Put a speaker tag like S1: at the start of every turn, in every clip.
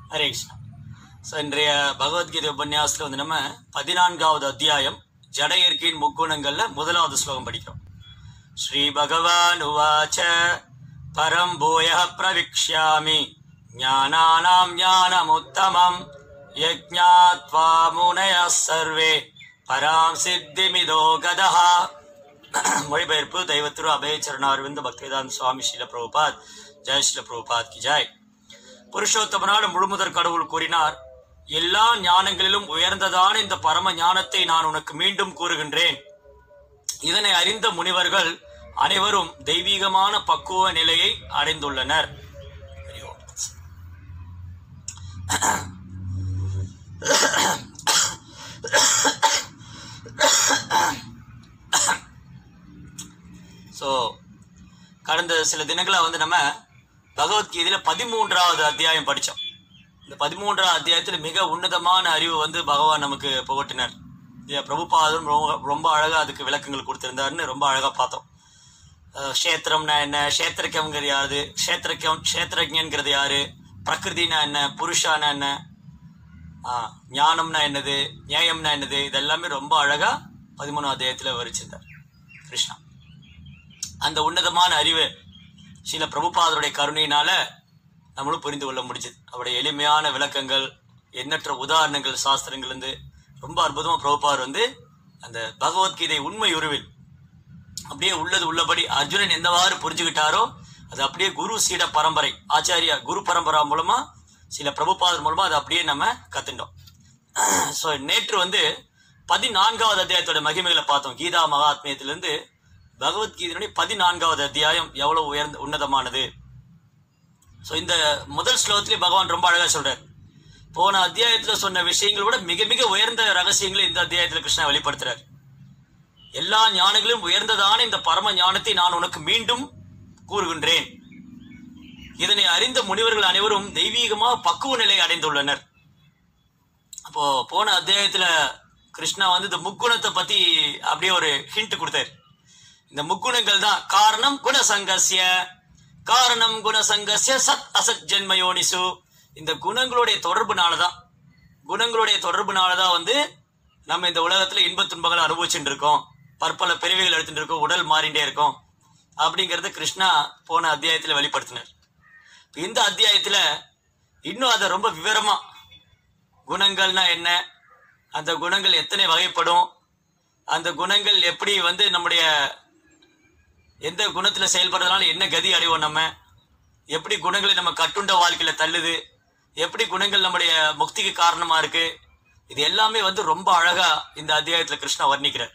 S1: Hare Krishna so இன்றைய பகவத்கீதை உபன்யாசத்தில் வந்து நம்ம பதினான்காவது அத்தியாயம் ஜட இயற்கையின் முக்குணங்கள்ல முதலாவது ஸ்லோகம் படிக்கிறோம் ஸ்ரீ பகவான் உவாச்ச பரம் பூய பிரவிக்ஷாமி ஞானானாம் ஞானமுத்தமம் யஜ்ஞாத்வா முனய சர்வே பராம் சித்திமிதோ கதஹா மொழிபெயர்ப்பு தெய்வத்திரு அபயச்சரண அரவிந்த பக்திவேதாந்த் சுவாமி ஸ்ரீல பிரபுபாத் ஜெய் ஸ்ரீல பிரபுபாத் கி ஜெய் புருஷோத்தமனான முழுமுதற் கடவுள் கூறினார் எல்லா ஞானங்களிலும் உயர்ந்ததான இந்த பரம ஞானத்தை நான் உனக்கு மீண்டும் கூறுகின்றேன் இதனை அறிந்த முனிவர்கள் அனைவரும் தெய்வீகமான பக்குவ நிலையை அடைந்துள்ளனர் ஹரி ஓம். ஸோ கடந்த சில தினங்களா வந்து நம்ம பகவத்கீதையில பதிமூன்றாவது அத்தியாயம் படிச்சோம் இந்த பதிமூன்றாவது அத்தியாயத்தில் மிக உன்னதமான அறிவு வந்து பகவான் நமக்கு புகட்டினார் இல்லையா பிரபுபாதம் ரொம்ப ரொம்ப அழகா அதுக்கு விளக்கங்கள் கொடுத்திருந்தாருன்னு ரொம்ப அழகா பார்த்தோம் அஹ் க்ஷேத்திரம்னா என்ன க்ஷேத்திரக்கம்ங்கிறது யாரு க்ஷேத்திரக்கம் க்ஷேத்திரஜங்கிறது யாரு பிரகிருதினா என்ன புருஷானா என்ன ஆ, ஞானம்னா என்னது நியாயம்னா என்னது இதெல்லாமே ரொம்ப அழகா பதிமூணாம் அத்தியாயத்துல விவரிச்சிருந்தார் கிருஷ்ணா அந்த உன்னதமான அறிவு சில பிரபுபாதருடைய கருணையினால நம்மளும் புரிந்து கொள்ள முடிஞ்சது அவருடைய எளிமையான விளக்கங்கள் எண்ணற்ற உதாரணங்கள் சாஸ்திரங்கள் இருந்து ரொம்ப அற்புதமா பிரபுபாதர் வந்து அந்த பகவத்கீதை உண்மை உருவில் அப்படியே உள்ளது உள்ளபடி அர்ஜுனன் எந்தவாறு புரிஞ்சுக்கிட்டாரோ அது அப்படியே குரு சீட பரம்பரை ஆச்சாரியா குரு பரம்பரா மூலமா சில பிரபுபாதர் மூலமா அதை அப்படியே நம்ம கத்துட்டோம் ஸோ நேற்று வந்து பதினான்காவது அத்தியாயத்தோட மகிமைகளை பார்த்தோம் கீதா மகாத்மியத்திலிருந்து பகவத்கீதையினுடைய பதினான்காவது அத்தியாயம் எவ்வளவு உயர்ந்த உன்னதமானது ஸோ இந்த முதல் ஸ்லோகத்திலே பகவான் ரொம்ப அழகா சொல்றார் போன அத்தியாயத்துல சொன்ன விஷயங்களை விட மிக மிக உயர்ந்த ரகசியங்களை இந்த அத்தியாயத்துல கிருஷ்ணா வெளிப்படுத்துறார் எல்லா ஞானங்களிலும் உயர்ந்ததான இந்த பரம ஞானத்தை நான் உனக்கு மீண்டும் கூறுகின்றேன் இதனை அறிந்த முனிவர்கள் அனைவரும் தெய்வீகமா பக்குவ நிலை அடைந்துள்ளனர் அப்போ போன அத்தியாயத்துல கிருஷ்ணா வந்து இந்த முக்குணத்தை பத்தி அப்படியே ஒரு ஹிண்ட் கொடுத்தாரு இந்த முக்குணங்கள் தான் காரணம் குணசங்கஸ்ய காரணம் குணசங்கஸ்ய சத் அசத் ஜென்மயோனிசு இந்த குணங்களுடைய தொடர்புனாலதான் குணங்களுடைய தொடர்புனாலதான் வந்து நம்ம இந்த உலகத்துல இன்பத் துன்பங்களை அனுபவிச்சுட்டு இருக்கோம் பற்பல பிறவிகள் எடுத்துட்டு இருக்கோம் உடல் மாறிண்டே இருக்கோம் அப்படிங்கறது கிருஷ்ணா போன அத்தியாயத்துல வெளிப்படுத்தினார் இப்ப இந்த அத்தியாயத்துல இன்னும் அதை ரொம்ப விவரமா குணங்கள்னா என்ன அந்த குணங்கள் எத்தனை வகைப்படும் அந்த குணங்கள் எப்படி வந்து நம்முடைய எந்த குணத்துல செயல்படுறதுனால என்ன கதி அடைவோம் நம்ம எப்படி குணங்களை நம்ம கட்டுண்ட வாழ்க்கையில தள்ளுது எப்படி குணங்கள் நம்முடைய முக்திக்கு காரணமா இருக்கு இது எல்லாமே வந்து ரொம்ப அழகா இந்த அத்தியாயத்துல கிருஷ்ணா வர்ணிக்கிறார்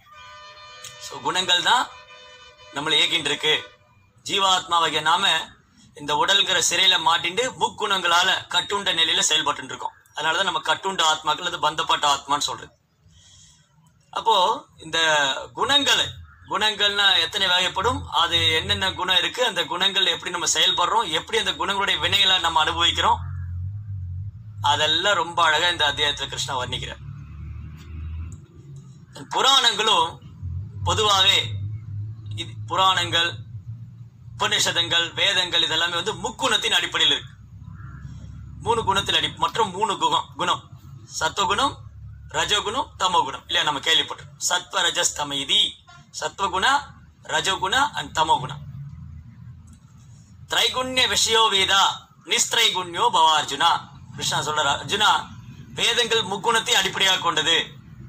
S1: ஸோ குணங்கள் தான் நம்மளை இயக்கிட்டு இருக்கு ஜீவாத்மாவாகிய நாம இந்த உடல்கிற சிறையில மாட்டிண்டு முக்குணங்களால கட்டுண்ட நிலையில செயல்பட்டு இருக்கோம் அதனாலதான் நம்ம கட்டுண்ட ஆத்மாக்கள் அது பந்தப்பட்ட ஆத்மான்னு சொல்றது அப்போ இந்த குணங்கள் குணங்கள்னா எத்தனை வகைப்படும் அது என்னென்ன குணம் இருக்கு அந்த குணங்கள் எப்படி நம்ம செயல்படுறோம் எப்படி அந்த குணங்களுடைய வினைகளை நம்ம அனுபவிக்கிறோம் அதெல்லாம் ரொம்ப அழகா இந்த அத்தியாயத்துல கிருஷ்ணா வர்ணிக்கிறார் புராணங்களும் பொதுவாகவே இது புராணங்கள் உபநிஷதங்கள் வேதங்கள் இதெல்லாமே வந்து முக்குணத்தின் அடிப்படையில் இருக்கு மூணு குணத்தில் அடி மற்றும் மூணு குணம் குணம் சத்துவகுணம் ரஜோகுணம் தமோகுணம் இல்லையா நம்ம கேள்விப்பட்டோம் சத்வ ரஜஸ் தம இதி சத்வகுண ரஜோகுண அண்ட் தமோகுணம் திரைகுண்ய விஷயோ வேதா நிஸ்திரைகுண்யோ பவ அர்ஜுனா கிருஷ்ணா சொல்றார் அர்ஜுனா வேதங்கள் முக்குணத்தை அடிப்படையாக கொண்டது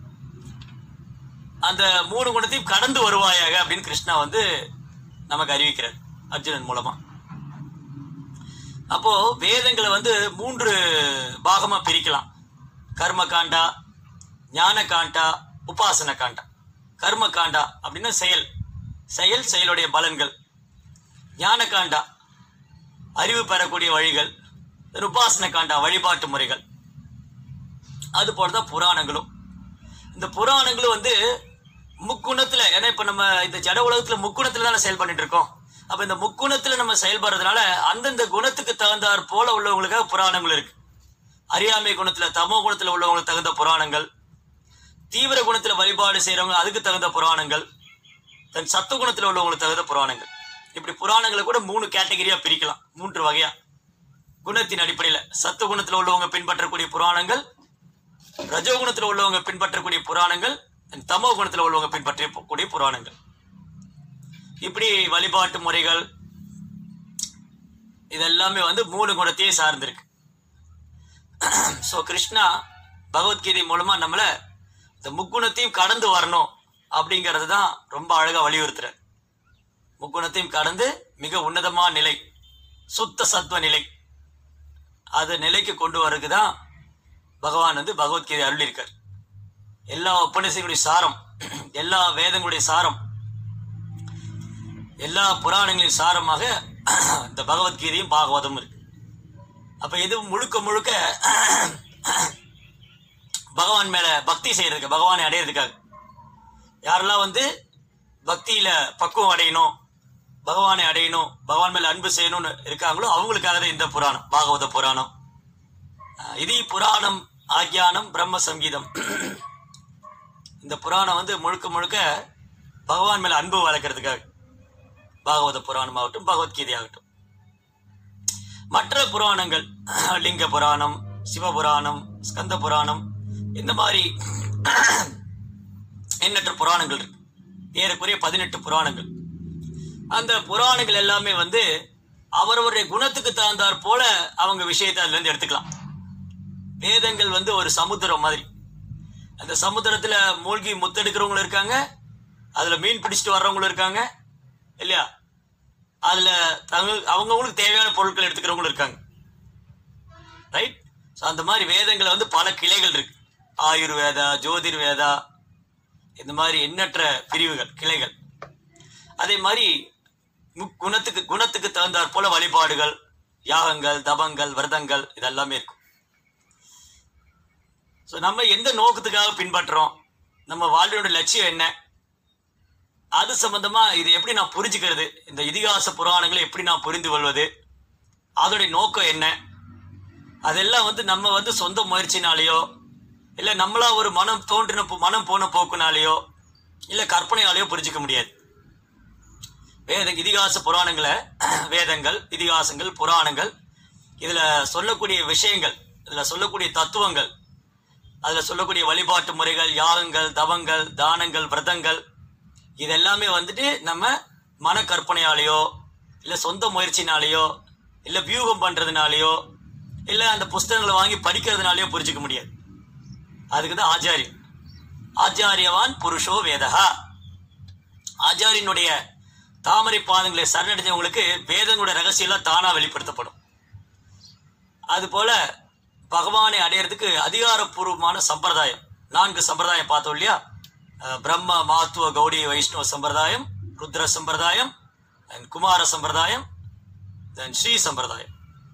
S1: அந்த மூணு குணத்தையும் கடந்து வருவாயாக அப்படின்னு கிருஷ்ணா வந்து நமக்கு அறிவிக்கிறார் அர்ஜுனன் மூலமா அப்போ வேதங்களை வந்து மூன்று பாகமா பிரிக்கலாம் கர்ம காண்டா ஞான காண்டா உபாசன காண்டா கர்ம காண்டா அப்படின்னா செயல் செயல் செயலுடைய பலன்கள் ஞான காண்டா அறிவு பெறக்கூடிய வழிகள் உபாசன காண்டா வழிபாட்டு முறைகள் அது போலதான் புராணங்களும் இந்த புராணங்களும் வந்து முக்குணத்துல ஏன்னா இப்ப நம்ம இந்த ஜட உலகத்துல முக்குணத்துல தானே செயல்பட்டு இருக்கோம் அப்ப இந்த முக்குணத்துல நம்ம செயல்படுறதுனால அந்தந்த குணத்துக்கு தகுந்தாற் போல உள்ளவங்களுக்காக புராணங்கள் இருக்கு அறியாமை குணத்துல தமோ குணத்துல உள்ளவங்களுக்கு தகுந்த புராணங்கள் தீவிர குணத்துல வழிபாடு செய்யறவங்க அதுக்கு தகுந்த புராணங்கள் தன் சத்துவ குணத்துல உள்ளவங்களுக்கு தகுந்த புராணங்கள் இப்படி புராணங்களை கூட மூணு கேட்டகரியா பிரிக்கலாம் மூன்று வகையா குண குணத்தின் அடிப்படையில் சத்துவகுணத்தில் உள்ளவங்க பின்பற்றக்கூடிய புராணங்கள் ரஜோகுணத்தில் உள்ளவங்க பின்பற்றக்கூடிய புராணங்கள் and தமோ குணத்தில் உள்ளவங்க பின்பற்றக்கூடிய புராணங்கள் இப்படி வழிபாட்டு முறைகள் இதெல்லாமே வந்து மூணு குணத்தையே சார்ந்திருக்கு ஸோ கிருஷ்ணா பகவத்கீதை மூலமா நம்மள இந்த முக்குணத்தையும் கடந்து வரணும் அப்படிங்கிறது தான் ரொம்ப அழகா வலியுறுத்துறார் முக்குணத்தையும் கடந்து மிக உன்னதமான நிலை சுத்த சத்துவ நிலை அது நிலைக்கு கொண்டு வரதுக்கு தான் பகவான் வந்து பகவத்கீதை அருளியிருக்கார் எல்லா உபநிஷங்களுடைய சாரம் எல்லா வேதங்களுடைய சாரம் எல்லா புராணங்களின் சாரமாக இந்த பகவத்கீதையும் பாகவதமும் இருக்கு அப்ப இது முழுக்க முழுக்க பகவான் மேல பக்தி செய்யறதுக்கு பகவானை அடையிறதுக்காக யாரெல்லாம் வந்து பக்தியில பக்குவம் அடையணும் பகவானை அடையணும் பகவான் மேல அன்பு செய்யணும்னு இருக்காங்களோ அவங்களுக்காக தான் இந்த புராணம் பாகவத புராணம் அஹ் இது புராணம் ஆக்யானம் பிரம்ம சங்கீதம் இந்த புராணம் வந்து முழுக்க முழுக்க பகவான் மேல அன்பு வளர்க்கறதுக்காக பாகவத புராணம் ஆகட்டும் பகவத்கீதை ஆகட்டும் மற்ற புராணங்கள் லிங்க புராணம் சிவபுராணம் ஸ்கந்த புராணம் இந்த மாதிரி எண்ணற்ற புராணங்கள் இருக்கு ஏறக்குறைய பதினெட்டு புராணங்கள் அந்த புராணங்கள் எல்லாமே வந்து அவரவருடைய குணத்துக்கு தகுந்தாற் போல அவங்க விஷயத்தை அதுல இருந்து எடுத்துக்கலாம் வேதங்கள் வந்து ஒரு சமுத்திரம் மாதிரி அந்த சமுத்திரத்துல மூழ்கி முத்தெடுக்கிறவங்களும் இருக்காங்க அதுல மீன் பிடிச்சிட்டு வர்றவங்களும் இருக்காங்க இல்லையா அதுல தங்க அவங்கவுங்களுக்கு தேவையான பொருட்கள் எடுத்துக்கிறவங்களும் இருக்காங்க ரைட் ஸோ அந்த மாதிரி வேதங்கள் வந்து பல கிளைகள் இருக்கு ஆயுர்வேதா ஜோதிர்வேதா இந்த மாதிரி எண்ணற்ற பிரிவுகள் கிளைகள் அதே மாதிரி மு- குணத்துக்கு குணத்துக்கு தகுந்தாற் போல வழிபாடுகள் யாகங்கள் தபங்கள் விரதங்கள் இதெல்லாமே இருக்கும் ஸோ நம்ம எந்த நோக்கத்துக்காக பின்பற்றுறோம் நம்ம வாழ்வியோட லட்சியம் என்ன அது சம்பந்தமா இது எப்படி நான் புரிஞ்சுக்கிறது இந்த இதிகாச புராணங்களை எப்படி நான் புரிந்து கொள்வது அதோடைய நோக்கம் என்ன அதெல்லாம் வந்து நம்ம வந்து சொந்த முயற்சினாலேயோ இல்ல நம்மளா ஒரு மனம் தோன்றின போ- மனம் போன போக்குனாலேயோ இல்ல கற்பனையாலேயோ புரிஞ்சுக்க முடியாது வேத இதிகாச புராணங்களை வேதங்கள் இதிகாசங்கள் புராணங்கள் இதுல சொல்லக்கூடிய விஷயங்கள் இதுல சொல்லக்கூடிய தத்துவங்கள் அதுல சொல்லக்கூடிய வழிபாட்டு முறைகள் யாகங்கள் தவங்கள் தானங்கள் விரதங்கள் இது எல்லாமே வந்துட்டு நம்ம மன கற்பனையாலேயோ இல்ல சொந்த முயற்சினாலேயோ இல்ல வியூகம் பண்றதுனாலயோ இல்ல அந்த புஸ்தகங்களை வாங்கி படிக்கிறதுனாலயோ புரிஞ்சுக்க முடியாது அதுக்கு தான் ஆச்சாரியன் ஆச்சாரியவான் புருஷோ வேதகா ஆச்சாரியனுடைய தாமரை பாதங்களை சரணடைஞ்சவங்களுக்கு வேதங்களுடைய ரகசியம் எல்லாம் தானா வெளிப்படுத்தப்படும் அதுபோல பகவானை அடையிறதுக்கு அதிகாரப்பூர்வமான சம்பிரதாயம் நான்கு சம்பிரதாயம் பார்த்தோம் இல்லையா அஹ் பிரம்ம மாத்துவ கௌடி வைஷ்ணவ சம்பிரதாயம் ருத்ர சம்பிரதாயம் and குமார சம்பிரதாயம் then ஸ்ரீ சம்பிரதாயம்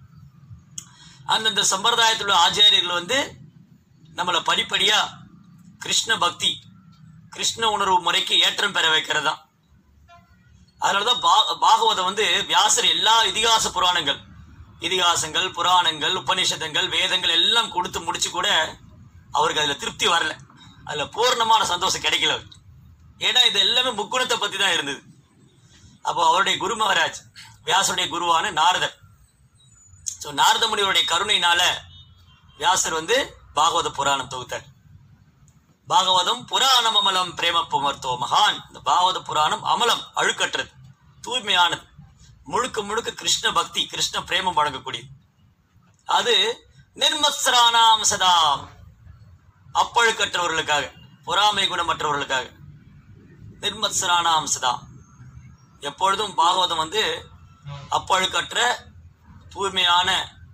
S1: அந்தந்த சம்பிரதாயத்தில் உள்ள ஆச்சாரியர்கள் வந்து நம்மளை படிப்படியா கிருஷ்ண பக்தி கிருஷ்ண உணர்வு முறைக்கு ஏற்றம் பெற வைக்கிறது தான் அதனாலதான் பா- பாகவதம் வந்து வியாசர் எல்லா இதிகாச புராணங்கள் இதிகாசங்கள் புராணங்கள் உபநிஷதங்கள் வேதங்கள் எல்லாம் கொடுத்து முடிச்சு கூட அவருக்கு அதுல திருப்தி வரல அதுல பூர்ணமான சந்தோஷம் கிடைக்கல அவருக்கு. ஏன்னா இது எல்லாமே முக்குணத்தை பத்தி தான் இருந்தது அப்போ அவருடைய குரு மகாராஜ் வியாசருடைய குருவான நாரதர் ஸோ நாரத முனிவருடைய கருணையினால வியாசர் வந்து பாகவத புராணம் தொகுத்தார் பாகவதம் புராணம் அமலம் பிரேம புமர்த்தோ மகான் இந்த பாகவத புராணம் அமலம் அழுக்கற்றது தூய்மையானது முழுக்க முழுக்க கிருஷ்ண பக்தி கிருஷ்ண பிரேமம் வழங்கக்கூடியது அது நிர்மத்சரானாம் சதாம் அப்பழுக்கற்றவர்களுக்காக பொறாமை குணமற்றவர்களுக்காக நிர்மத்சரானாம் சதாம் எப்பொழுதும் பாகவதம் வந்து அப்பழுக்கற்ற தூய்மையான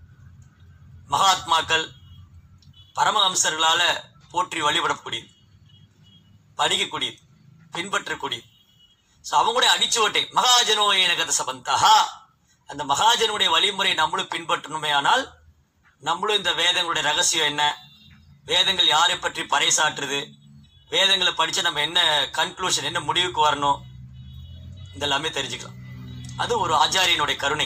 S1: மகாத்மாக்கள் பரமஹம்சர்களால போற்றி வழிபடக்கூடியது படிக்கக்கூடியது பின்பற்றக்கூடியது ஸோ அவங்களுடைய அடிச்சுவட்டை மகாஜனோ எனகத சபந்தா அந்த மகாஜனுடைய வழிமுறை நம்மளும் பின்பற்றணுமே ஆனால் நம்மளும் இந்த வேதங்களுடைய ரகசியம் என்ன வேதங்கள் யாரை பற்றி பறைசாற்றுது வேதங்களை படிச்சு நம்ம என்ன கன்க்ளூஷன் என்ன முடிவுக்கு வரணும் இதெல்லாமே தெரிஞ்சுக்கலாம் அது ஒரு ஆச்சாரியனுடைய கருணை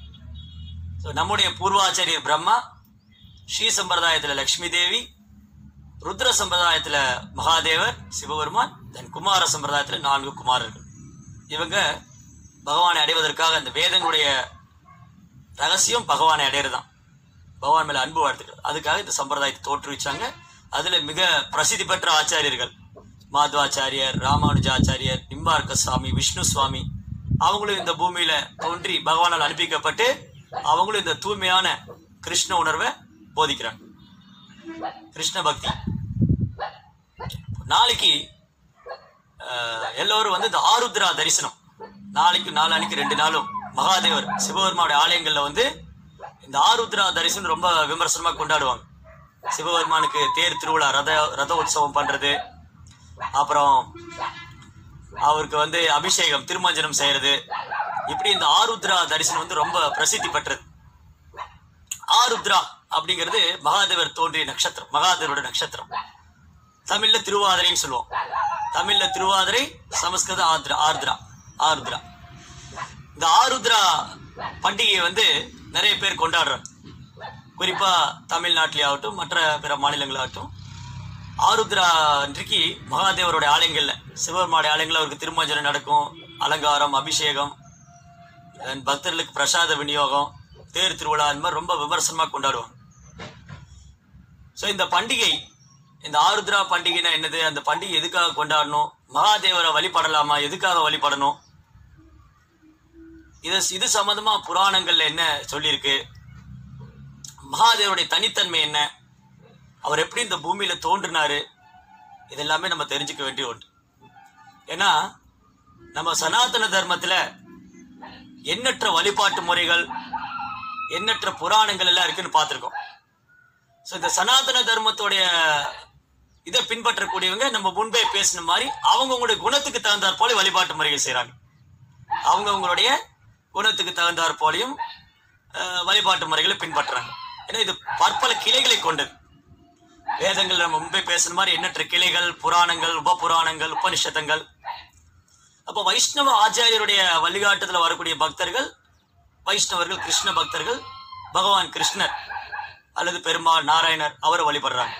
S1: ஸோ நம்முடைய பூர்வாச்சாரியர் பிரம்மா ஸ்ரீ சம்பிரதாயத்தில் லக்ஷ்மி தேவி ருத்ர சம்பிரதாயத்தில் மகாதேவர் சிவபெருமான் தென் குமார சம்பிரதாயத்தில் நான்கு குமாரர்கள் இவங்க பகவானை அடைவதற்காக அந்த வேதங்களுடைய ரகசியம் பகவானை அடையிறதுதான் பகவான் மேல அன்பு வளர்த்துக்கிறது அதுக்காக இந்த சம்பிரதாயத்தை தோற்றுவிச்சாங்க அதுல மிக பிரசித்தி பெற்ற ஆச்சாரியர்கள் மாதவாச்சாரியர் ராமானுஜாச்சாரியர் நிம்பார்க்க சுவாமி விஷ்ணு சுவாமி அவங்களும் இந்த பூமியில தோன்றி பகவானால் அனுப்பிக்கப்பட்டு அவங்களும் இந்த தூய்மையான கிருஷ்ண உணர்வை போதிக்கிறாங்க கிருஷ்ண பக்தி நாளைக்கு அஹ், எல்லோரும் வந்து இந்த ஆருத்ரா தரிசனம் நாளைக்கு நாளானிக்கு ரெண்டு நாளும் மகாதேவர் சிவபெருமானுடைய ஆலயங்கள்ல வந்து இந்த ஆருத்ரா தரிசனம் ரொம்ப விமர்சனமா கொண்டாடுவாங்க சிவபெருமானுக்கு தேர் திருவிழா ரத ரத உற்சவம் பண்றது அப்புறம் அவருக்கு வந்து அபிஷேகம் திருமஞ்சனம் செய்யறது இப்படி இந்த ஆருத்ரா தரிசனம் வந்து ரொம்ப பிரசித்தி பெற்றது ஆருத்ரா அப்படிங்கிறது மகாதேவர் தோன்றிய நட்சத்திரம் மகாதேவரோட நட்சத்திரம் தமிழ்ல திருவாதிரைன்னு சொல்லுவோம் தமிழ்ல திருவாதிரை சமஸ்கிருத ஆத்ரா ஆர்திரா ஆருத்ரா இந்த ஆருத்ரா பண்டிகையை வந்து நிறைய பேர் கொண்டாடுறாங்க குறிப்பா தமிழ்நாட்டிலே ஆகட்டும் மற்ற பிற மாநிலங்களாகட்டும் ஆருத்ரா அன்றைக்கு மகாதேவருடைய ஆலயங்கள்ல சிவபெருமானுடைய ஆலயங்கள்ல அவருக்கு திருமஞ்சனம் நடக்கும் அலங்காரம் அபிஷேகம் and பக்தர்களுக்கு பிரசாத விநியோகம் தேர் திருவிழா இந்த மாதிரி ரொம்ப விமர்சனமா கொண்டாடுவாங்க ஸோ இந்த பண்டிகை இந்த ஆருத்ரா பண்டிகைனா என்னது அந்த பண்டிகை எதுக்காக கொண்டாடணும் மகாதேவரை வழிபடலாமா எதுக்காக வழிபடணும் இது இது சம்பந்தமா புராணங்கள்ல என்ன சொல்லியிருக்கு மகாதேவருடைய தனித்தன்மை என்ன அவர் எப்படி இந்த பூமியில தோன்றினாரு இதெல்லாமே நம்ம தெரிஞ்சுக்க வேண்டிய ஒன்று ஏன்னா நம்ம சனாதன தர்மத்துல எண்ணற்ற வழிபாட்டு முறைகள் எண்ணற்ற புராணங்கள் எல்லாம் இருக்குன்னு பார்த்துருக்கோம் ஸோ இந்த சனாதன தர்மத்தோடைய இதை பின்பற்றக்கூடியவங்க நம்ம முன்பே பேசின மாதிரி அவங்கவுங்களுடைய குணத்துக்கு தகுந்தாற் போல வழிபாட்டு முறைகள் செய்கிறாங்க அவங்கவுங்களுடைய குணத்துக்கு தகுந்தாற் போலையும் அஹ், வழிபாட்டு முறைகளை பின்பற்றுறாங்க ஏன்னா இது பற்பல கிளைகளை கொண்டது வேதங்கள் நம்ம முன்பே பேசுன மாதிரி எண்ணற்ற கிளைகள் புராணங்கள் உப புராணங்கள் உபனிஷதங்கள் அப்போ வைஷ்ணவ ஆச்சாரியருடைய வழிகாட்டுதல வரக்கூடிய பக்தர்கள் வைஷ்ணவர்கள் கிருஷ்ண பக்தர்கள் பகவான் கிருஷ்ணர் அல்லது பெருமாள் நாராயணர் அவரை வழிபடுறாங்க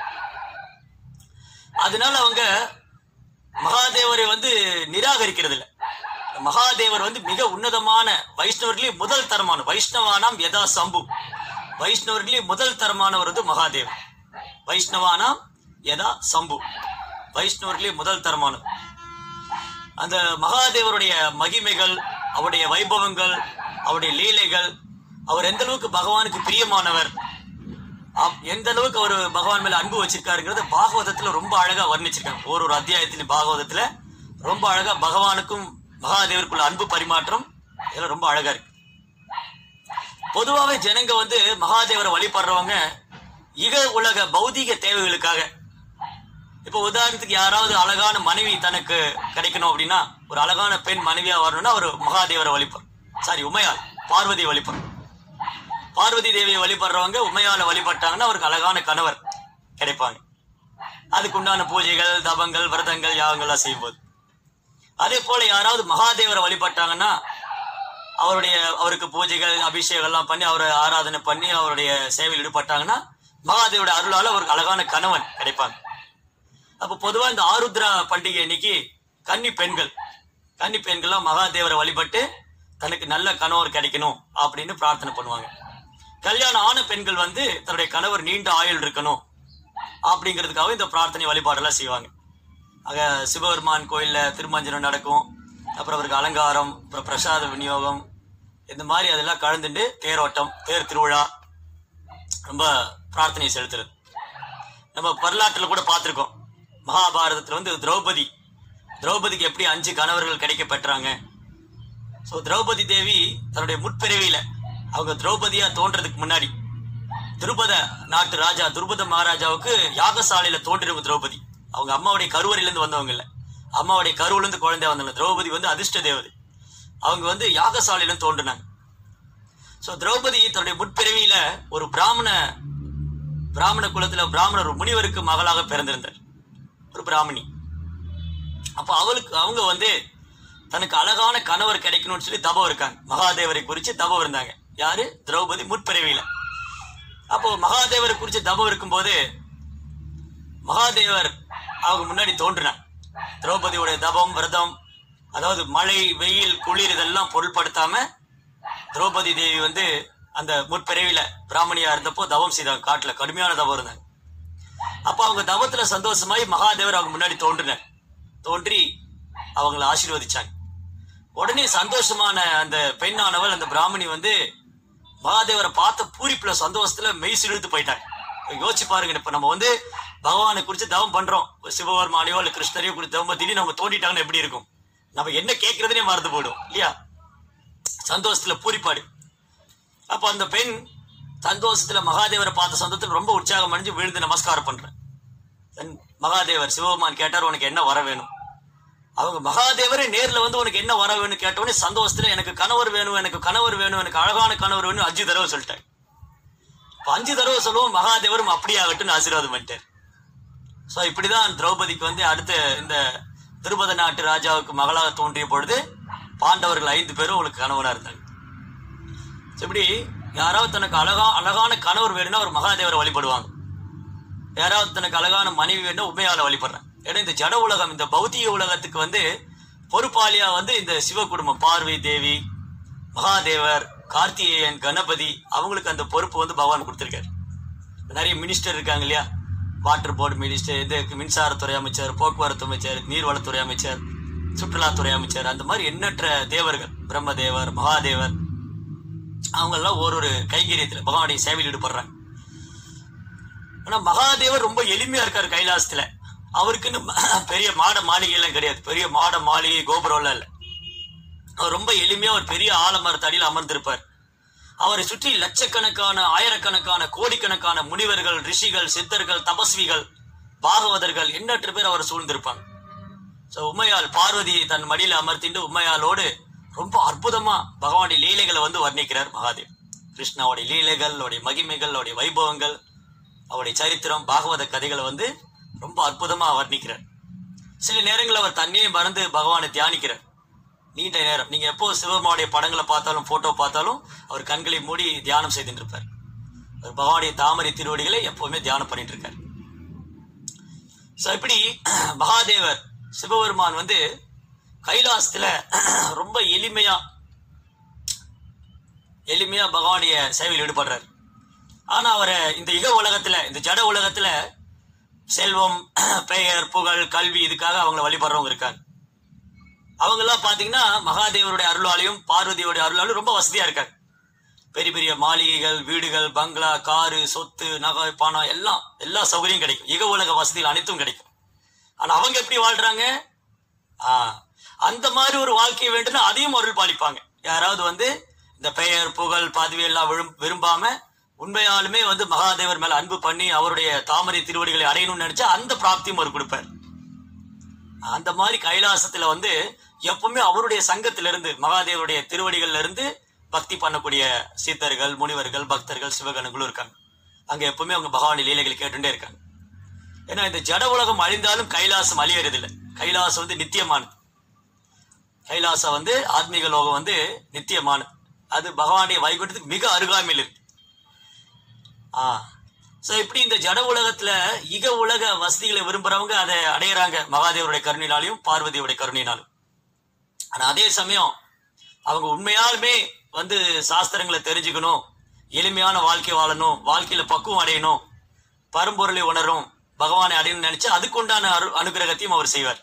S1: அதனால அவங்க மகாதேவரை வந்து நிராகரிக்கிறது இல்ல மகாதேவர் வந்து மிக உன்னதமான வைஷ்ணவர்களே முதல் தரமான வைஷ்ணவானாம் யதா சம்பு வைஷ்ணவர்களே முதல் தரமானவர் வந்து மகாதேவர் வைஷ்ணவானாம் யதா சம்பு வைஷ்ணவர்களே முதல் தரமானவர் அந்த மகாதேவருடைய மகிமைகள் அவருடைய வைபவங்கள் அவருடைய லீலைகள் அவர் எந்த அளவுக்கு பகவானுக்கு பிரியமானவர் ஆம், எந்த அளவுக்கு அவர் பகவான் மேல அன்பு வச்சிருக்காருங்கிறத பாகவதத்துல ரொம்ப அழகா வர்ணிச்சிருக்காங்க ஒரு ஒரு அத்தியாயத்திலும் பாகவதத்துல ரொம்ப அழகா பகவானுக்கும் மகாதேவருக்குள்ள அன்பு பரிமாற்றம் இதெல்லாம் ரொம்ப அழகா இருக்கு பொதுவாவே ஜனங்க வந்து மகாதேவரை வழிபடுறவங்க இக உலக பௌதீக தேவைகளுக்காக இப்போ உதாரணத்துக்கு யாராவது அழகான மனைவி தனக்கு கிடைக்கணும் அப்படின்னா ஒரு அழகான பெண் மனைவியா வரணும்னா அவர் மகாதேவரை வழிபர் சாரி உமையாள் பார்வதி வழிபர் பார்வதி தேவியை வழிபடுறவங்க உமையால வழிபட்டாங்கன்னா அவருக்கு அழகான கணவர் கிடைப்பாங்க அதுக்கு உண்டான பூஜைகள் தபங்கள் விரதங்கள் யாகங்கள்லாம் செய்யும்போது அதே போல யாராவது மகாதேவரை வழிபட்டாங்கன்னா அவருடைய அவருக்கு பூஜைகள் அபிஷேகம் எல்லாம் பண்ணி அவரை ஆராதனை பண்ணி அவருடைய சேவையில் ஈடுபட்டாங்கன்னா மகாதேவருடைய அருளால அவருக்கு அழகான கணவன் கிடைப்பாங்க அப்போ பொதுவா இந்த ஆருத்ரா பண்டிகை அன்னைக்கு கன்னி பெண்கள் கன்னி பெண்கள்லாம் மகாதேவரை வழிபட்டு தனக்கு நல்ல கணவர் கிடைக்கணும் அப்படின்னு பிரார்த்தனை பண்ணுவாங்க கல்யாணம் ஆன பெண்கள் வந்து தன்னுடைய கணவர் நீண்ட ஆயுள் இருக்கணும் அப்படிங்கிறதுக்காக இந்த பிரார்த்தனை வழிபாடெல்லாம் செய்வாங்க ஆக சிவபெருமான் கோயில்ல திருமஞ்சனம் நடக்கும் அப்புறம் அவருக்கு அலங்காரம் அப்புறம் பிரசாத விநியோகம் இந்த மாதிரி அதெல்லாம் கலந்துட்டு தேரோட்டம் தேர் திருவிழா ரொம்ப பிரார்த்தனை செலுத்துறது நம்ம வரலாற்றில் கூட பார்த்துருக்கோம் மகாபாரதத்தில் வந்து திரௌபதி திரௌபதிக்கு எப்படி அஞ்சு கணவர்கள் கிடைக்க பெற்றாங்க ஸோ திரௌபதி தேவி தன்னுடைய முற்பிறவியில அவங்க திரௌபதியா தோன்றதுக்கு முன்னாடி திருபத நாட்டு ராஜா துருபத மகாராஜாவுக்கு யாகசாலையில தோன்றிருக்கும் திரௌபதி அவங்க அம்மாவுடைய கருவறையிலேருந்து வந்தவங்க இல்ல அம்மாவுடைய கருவிலேருந்து குழந்தை வந்தவங்க திரௌபதி வந்து அதிர்ஷ்ட தேவதை அவங்க வந்து யாகசாலையில தோன்றினாங்க ஸோ திரௌபதி தன்னுடைய முற்பிறவியில ஒரு பிராமண பிராமண குலத்துல பிராமணர் ஒரு முனிவருக்கு மகளாக பிறந்திருந்தார் ஒரு பிராமணி அப்ப அவளுக்கு அவங்க வந்து தனக்கு அழகான கணவர் கிடைக்கணும்னு சொல்லி தபம் இருக்காங்க மகாதேவரை குறிச்சு தபம் இருந்தாங்க யாரு திரௌபதி முற்பிறவியில அப்போ மகாதேவரை குறிச்சு தபம் இருக்கும்போது மகாதேவர் அவங்க முன்னாடி தோன்றினார் திரௌபதியோட தபம் விரதம் அதாவது மழை வெயில் குளிர் இதெல்லாம் பொருட்படுத்தாம திரௌபதி தேவி வந்து அந்த முற்பிறவில பிராமணியா இருந்தப்போ தவம் செய்தாங்க காட்டுல கடுமையான தவம் இருந்தாங்க அப்ப அவங்க தவத்துல சந்தோஷமாய் மகாதேவர் அவங்க முன்னாடி தோன்றினார் தோன்றி அவங்கள ஆசீர்வதிச்சாங்க உடனே சந்தோஷமான அந்த பெண்ணானவள் அந்த பிராமணி வந்து மகாதேவரை பார்த்த பூரிப்புல சந்தோஷத்துல மெய் சிலிர்த்து போயிட்டாங்க யோசிச்சு பாருங்க இப்ப நம்ம வந்து பகவானை குறிச்சு தவம் பண்றோம் சிவபெருமானையோ இல்ல கிருஷ்ணரையோ குறித்து தவம் திடீர்னு நம்ம தோண்டிட்டாங்கன்னா எப்படி இருக்கும் நம்ம என்ன கேட்கறதுனே மறந்து போயிடும் இல்லையா சந்தோஷத்துல பூரிப்பாடு அப்ப அந்த பெண் சந்தோஷத்துல மகாதேவரை பார்த்த சந்தோஷத்துல ரொம்ப உற்சாகம் அடைஞ்சு விழுந்து நமஸ்காரம் பண்றேன் தன் மகாதேவர் சிவபெருமான் கேட்டார் உனக்கு என்ன வர வேணும் அவங்க மகாதேவரே நேர்ல வந்து உனக்கு என்ன வர வேணும் கேட்டோடனே சந்தோஷத்துல எனக்கு கணவர் வேணும் எனக்கு கணவர் வேணும் எனக்கு அழகான கணவர் வேணும் அஞ்சு தடவை சொல்லிட்டேன் இப்ப அஞ்சு தடவை சொல்லுவோம் மகாதேவரும் அப்படியே ஆகட்டும்னு ஆசீர்வாதம் பண்ணிட்டார் சோ இப்படிதான் திரௌபதிக்கு வந்து அடுத்த இந்த திருபத நாட்டு ராஜாவுக்கு மகளாக தோன்றிய பொழுது பாண்டவர்கள் ஐந்து பேரும் அவளுக்கு கணவனா இருந்தாங்க So, இப்படி யாராவது தனக்கு அழகா அழகான கணவர் வேணும்னா ஒரு மகாதேவரை வழிபடுவாங்க யாராவது தனக்கு அழகான மனைவி வேணும் உண்மையால வழிபடுறேன் ஏன்னா இந்த ஜட உலகம் இந்த பௌத்திக உலகத்துக்கு வந்து பொறுப்பாளியா வந்து இந்த சிவ குடும்பம் பார்வை தேவி மகாதேவர் கார்த்திகேயன் கணபதி அவங்களுக்கு அந்த பொறுப்பு வந்து பகவான் கொடுத்திருக்காரு நிறைய மினிஸ்டர் இருக்காங்க இல்லையா வாட்டர் போர்டு மினிஸ்டர் இது மின்சாரத்துறை அமைச்சர் போக்குவரத்து அமைச்சர் நீர்வளத்துறை அமைச்சர் சுற்றுலாத்துறை அமைச்சர் அந்த மாதிரி எண்ணற்ற தேவர்கள் பிரம்மதேவர் மகாதேவர் அவங்க எல்லாம் ஒரு ஒரு கைங்கரியத்துல பகவானுடைய சேவையில் ஈடுபடுறாங்க ஆனா மகாதேவர் ரொம்ப எளிமையா இருக்காரு கைலாசத்துல அவருக்குன்னு ம- பெரிய மாட மாளிகை எல்லாம் கிடையாது பெரிய மாட மாளிகை கோபுரம் எல்லாம் இல்ல அவர் ரொம்ப எளிமையா ஒரு பெரிய ஆலமரத்து அடியில் அமர்ந்திருப்பார் அவரை சுற்றி லட்சக்கணக்கான ஆயிரக்கணக்கான கோடிக்கணக்கான முனிவர்கள் ரிஷிகள் சித்தர்கள் தபஸ்விகள் பாகவதர்கள் எண்ணற்ற பேர் அவரை சூழ்ந்திருப்பாங்க ஸோ உமையால் பார்வதியை தன் மடியில அமர்த்திண்டு உமையாலோடு ரொம்ப அற்புதமா பகவானுடைய லீலைகளை வந்து வர்ணிக்கிறார் மகாதேவ் கிருஷ்ணாவுடைய லீலைகள் அவருடைய மகிமைகள் அவருடைய வைபவங்கள் அவருடைய சரித்திரம் பாகவத கதைகளை வந்து ரொம்ப அற்புதமா வர்ணிக்கிறார் சில நேரங்களில் அவர் தன்னையே மறந்து பகவானை தியானிக்கிறார் நீண்ட நேரம் நீங்க எப்போ சிவபெருமானுடைய படங்களை பார்த்தாலும் போட்டோ பார்த்தாலும் அவர் கண்களை மூடி தியானம் செய்துட்டு இருப்பார் அவர் பகவானுடைய தாமரை திருவடிகளை எப்பவுமே தியானம் பண்ணிட்டு இருக்கார் ஸோ இப்படி மகாதேவர் சிவபெருமான் வந்து கைலாசத்துல ரொம்ப எளிமையா எளிமையா பகவானுடைய சேவையில் ஈடுபடுறார் ஆனா அவரை இந்த இக உலகத்துல இந்த ஜட உலகத்துல செல்வம் பெயர் புகழ் கல்வி இதுக்காக அவங்கள வழிபடுறவங்க இருக்காங்க அவங்க எல்லாம் பாத்தீங்கன்னா மகாதேவருடைய அருளாலையும் பார்வதியோடைய அருளாலையும் ரொம்ப வசதியா இருக்காங்க பெரிய பெரிய மாளிகைகள் வீடுகள் பங்களா காரு சொத்து நகை பணம் எல்லாம் எல்லா சௌகரியம் கிடைக்கும் இக உலக வசதிகள் அனைத்தும் கிடைக்கும் ஆனா அவங்க எப்படி வாழ்றாங்க ஆ, அந்த மாதிரி ஒரு வாழ்க்கை வேண்டும்னா அதையும் அருள் பாலிப்பாங்க யாராவது வந்து இந்த பெயர் புகழ் பதவி எல்லாம் விரும்- விரும்பாம உண்மையாலுமே வந்து மகாதேவர் மேல அன்பு பண்ணி அவருடைய தாமரை திருவடிகளை அடையணும்னு நினைச்சா அந்த பிராப்தியும் அவர் கொடுப்பார் அந்த மாதிரி கைலாசத்துல வந்து எப்பவுமே அவருடைய சங்கத்திலிருந்து இருந்து மகாதேவருடைய திருவடிகள்ல இருந்து பக்தி பண்ணக்கூடிய சீத்தர்கள் முனிவர்கள் பக்தர்கள் சிவகணங்களும் இருக்காங்க அங்க எப்பவுமே அவங்க பகவானுடைய லீலைகளை கேட்டுட்டே இருக்காங்க ஏன்னா இந்த ஜட உலகம் அழிந்தாலும் கைலாசம் அழியறதில்லை கைலாசம் வந்து நித்தியமானது கைலாசம் வந்து ஆத்மீக லோகம் வந்து நித்தியமானது அது பகவானுடைய வைகுண்டத்துக்கு மிக அருகாமையில் இருக்கு ஆ ஸோ இப்படி இந்த ஜட உலகத்துல இக உலக வசதிகளை விரும்புறவங்க அதை அடையறாங்க மகாதேவருடைய கருணையினாலையும் பார்வதியுடைய கருணையினாலும் ஆனா அதே சமயம் அவங்க உண்மையாலுமே வந்து சாஸ்திரங்களை தெரிஞ்சுக்கணும் எளிமையான வாழ்க்கை வாழணும் வாழ்க்கையில பக்குவம் அடையணும் பரம்பொருளை உணரும் பகவானை அடையணும்னு நினைச்சா அதுக்குண்டான அரு அனுகிரகத்தையும் அவர் செய்வார்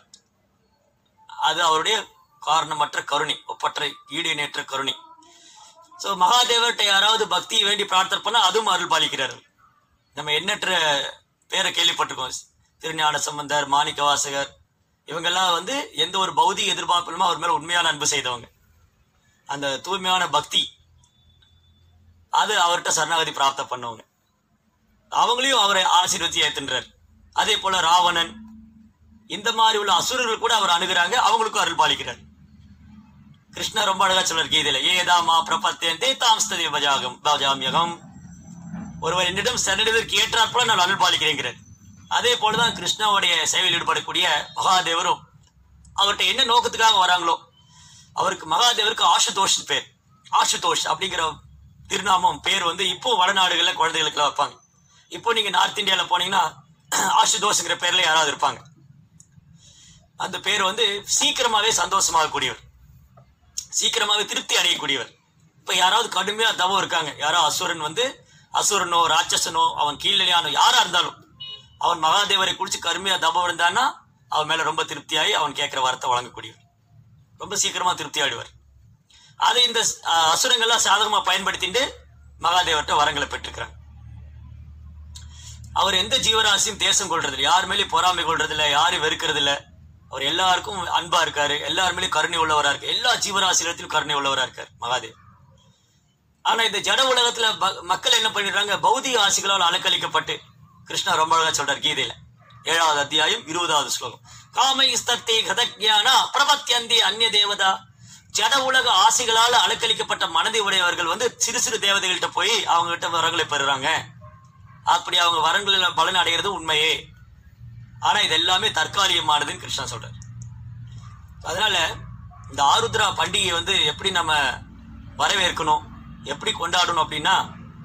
S1: அது அவருடைய காரணமற்ற கருணை ஒப்பற்ற ஈடு இணையற்ற கருணை சோ மகாதேவர்கிட்ட யாராவது பக்தி வேண்டி பிரார்த்தனை பண்ணா அதுவும் அருள் பாலிக்கிறார் நம்ம எண்ணற்ற பேரை கேள்விப்பட்டிருக்கோம் திருஞான சம்பந்தர் மாணிக்க வாசகர் இவங்கெல்லாம் வந்து எந்த ஒரு பௌதிக எதிர்பார்ப்பிலுமே அவர் மேல உண்மையான அன்பு செய்தவங்க அந்த தூய்மையான பக்தி அது அவர்கிட்ட சரணாகதி பிராப்தம் பண்ணவங்க அவங்களையும் அவரை ஆசீர்வதி ஏத்துன்றார் அதே போல ராவணன் இந்த மாதிரி உள்ள அசுரர்கள் கூட அவர் அணுகுறாங்க அவங்களுக்கும் அருள் பாலிக்கிறார் கிருஷ்ணர் ரொம்ப அழகா சொல்றார் கீதையில ஏதாமா பிரபத்தேந்தே தாம் ஸ்ததி பஜாகம் பஜாமியகம் ஒருவர் என்னிடம் சரணிதற்கு ஏற்றாற் போல நான் அருள் பாலிக்கிறேங்கிறார் அதே போலதான் கிருஷ்ணாவுடைய சேவையில் ஈடுபடக்கூடிய மகாதேவரும் அவர்கிட்ட என்ன நோக்கத்துக்காக வராங்களோ அவருக்கு மகாதேவருக்கு ஆசுதோஷ் பேர் ஆசுதோஷ் அப்படிங்கிற திருநாமம் பேர் வந்து இப்போ வடநாடுகள்ல குழந்தைகளுக்குலாம் வைப்பாங்க இப்போ நீங்க நார்த் இந்தியால போனீங்கன்னா ஆசுதோஷ்ங்கிற பேர்ல யாராவது இருப்பாங்க அந்த பேர் வந்து சீக்கிரமாவே சந்தோஷமாகக்கூடியவர் சீக்கிரமாவே திருப்தி அடையக்கூடியவர் இப்ப யாராவது கடுமையா தவம் இருக்காங்க யாரோ அசுரன் வந்து அசுரனோ ராட்சசனோ அவன் கீழ்நிலையானோ யாரா இருந்தாலும் அவன் மகாதேவரை குடிச்சு கடுமையா தவம் இருந்தான்னா அவன் மேல ரொம்ப திருப்தியாகி அவன் கேட்கிற வரத்தை வழங்கக்கூடியவர் ரொம்ப சீக்கிரமா திருப்தி ஆயிடுவார் அதை இந்த அஹ், அசுரங்கள்லாம் சாதகமா பயன்படுத்திட்டு மகாதேவர்கிட்ட வரங்களை பெற்றுக்கிறாங்க அவர் எந்த ஜீவராசியும் தேசம் கொள்றது இல்ல யார் மேலேயும் பொறாமை கொள்றது இல்ல யாரையும் வெறுக்கிறது இல்ல அவர் எல்லாருக்கும் அன்பா இருக்காரு எல்லார் மேலேயும் கருணை உள்ளவரா இருக்கு எல்லா ஜீவராசியிடத்திலும் கருணை உள்ளவரா இருக்காரு மகாதேவ் ஆனா இந்த ஜட உலகத்துல ப- மக்கள் என்ன பண்ணிடுறாங்க பௌதிக ஆசைகளால் அலக்களிக்கப்பட்டு கிருஷ்ணா ரொம்ப அழகா சொல்றார் கீதையில ஏழாவது அத்தியாயம் இருபதாவது ஸ்லோகம் காமை ஸ்தத்தே கதஜானா பிரபத்தியந்தி அந்நிய தேவதா ஜட உலக ஆசைகளால் அலக்களிக்கப்பட்ட மனதை உடையவர்கள் வந்து சிறு சிறு தேவதைகள்கிட்ட போய் அவங்க கிட்ட வரங்களை பெறுறாங்க அப்படி அவங்க வரங்களில் பலன் அடைகிறது உண்மையே ஆனா இது எல்லாமே தற்காலிகமானதுன்னு கிருஷ்ணா சொல்றார் அதனால இந்த ஆருத்ரா பண்டிகையை வந்து எப்படி நம்ம வரவேற்கணும் எப்படி கொண்டாடணும் அப்படின்னா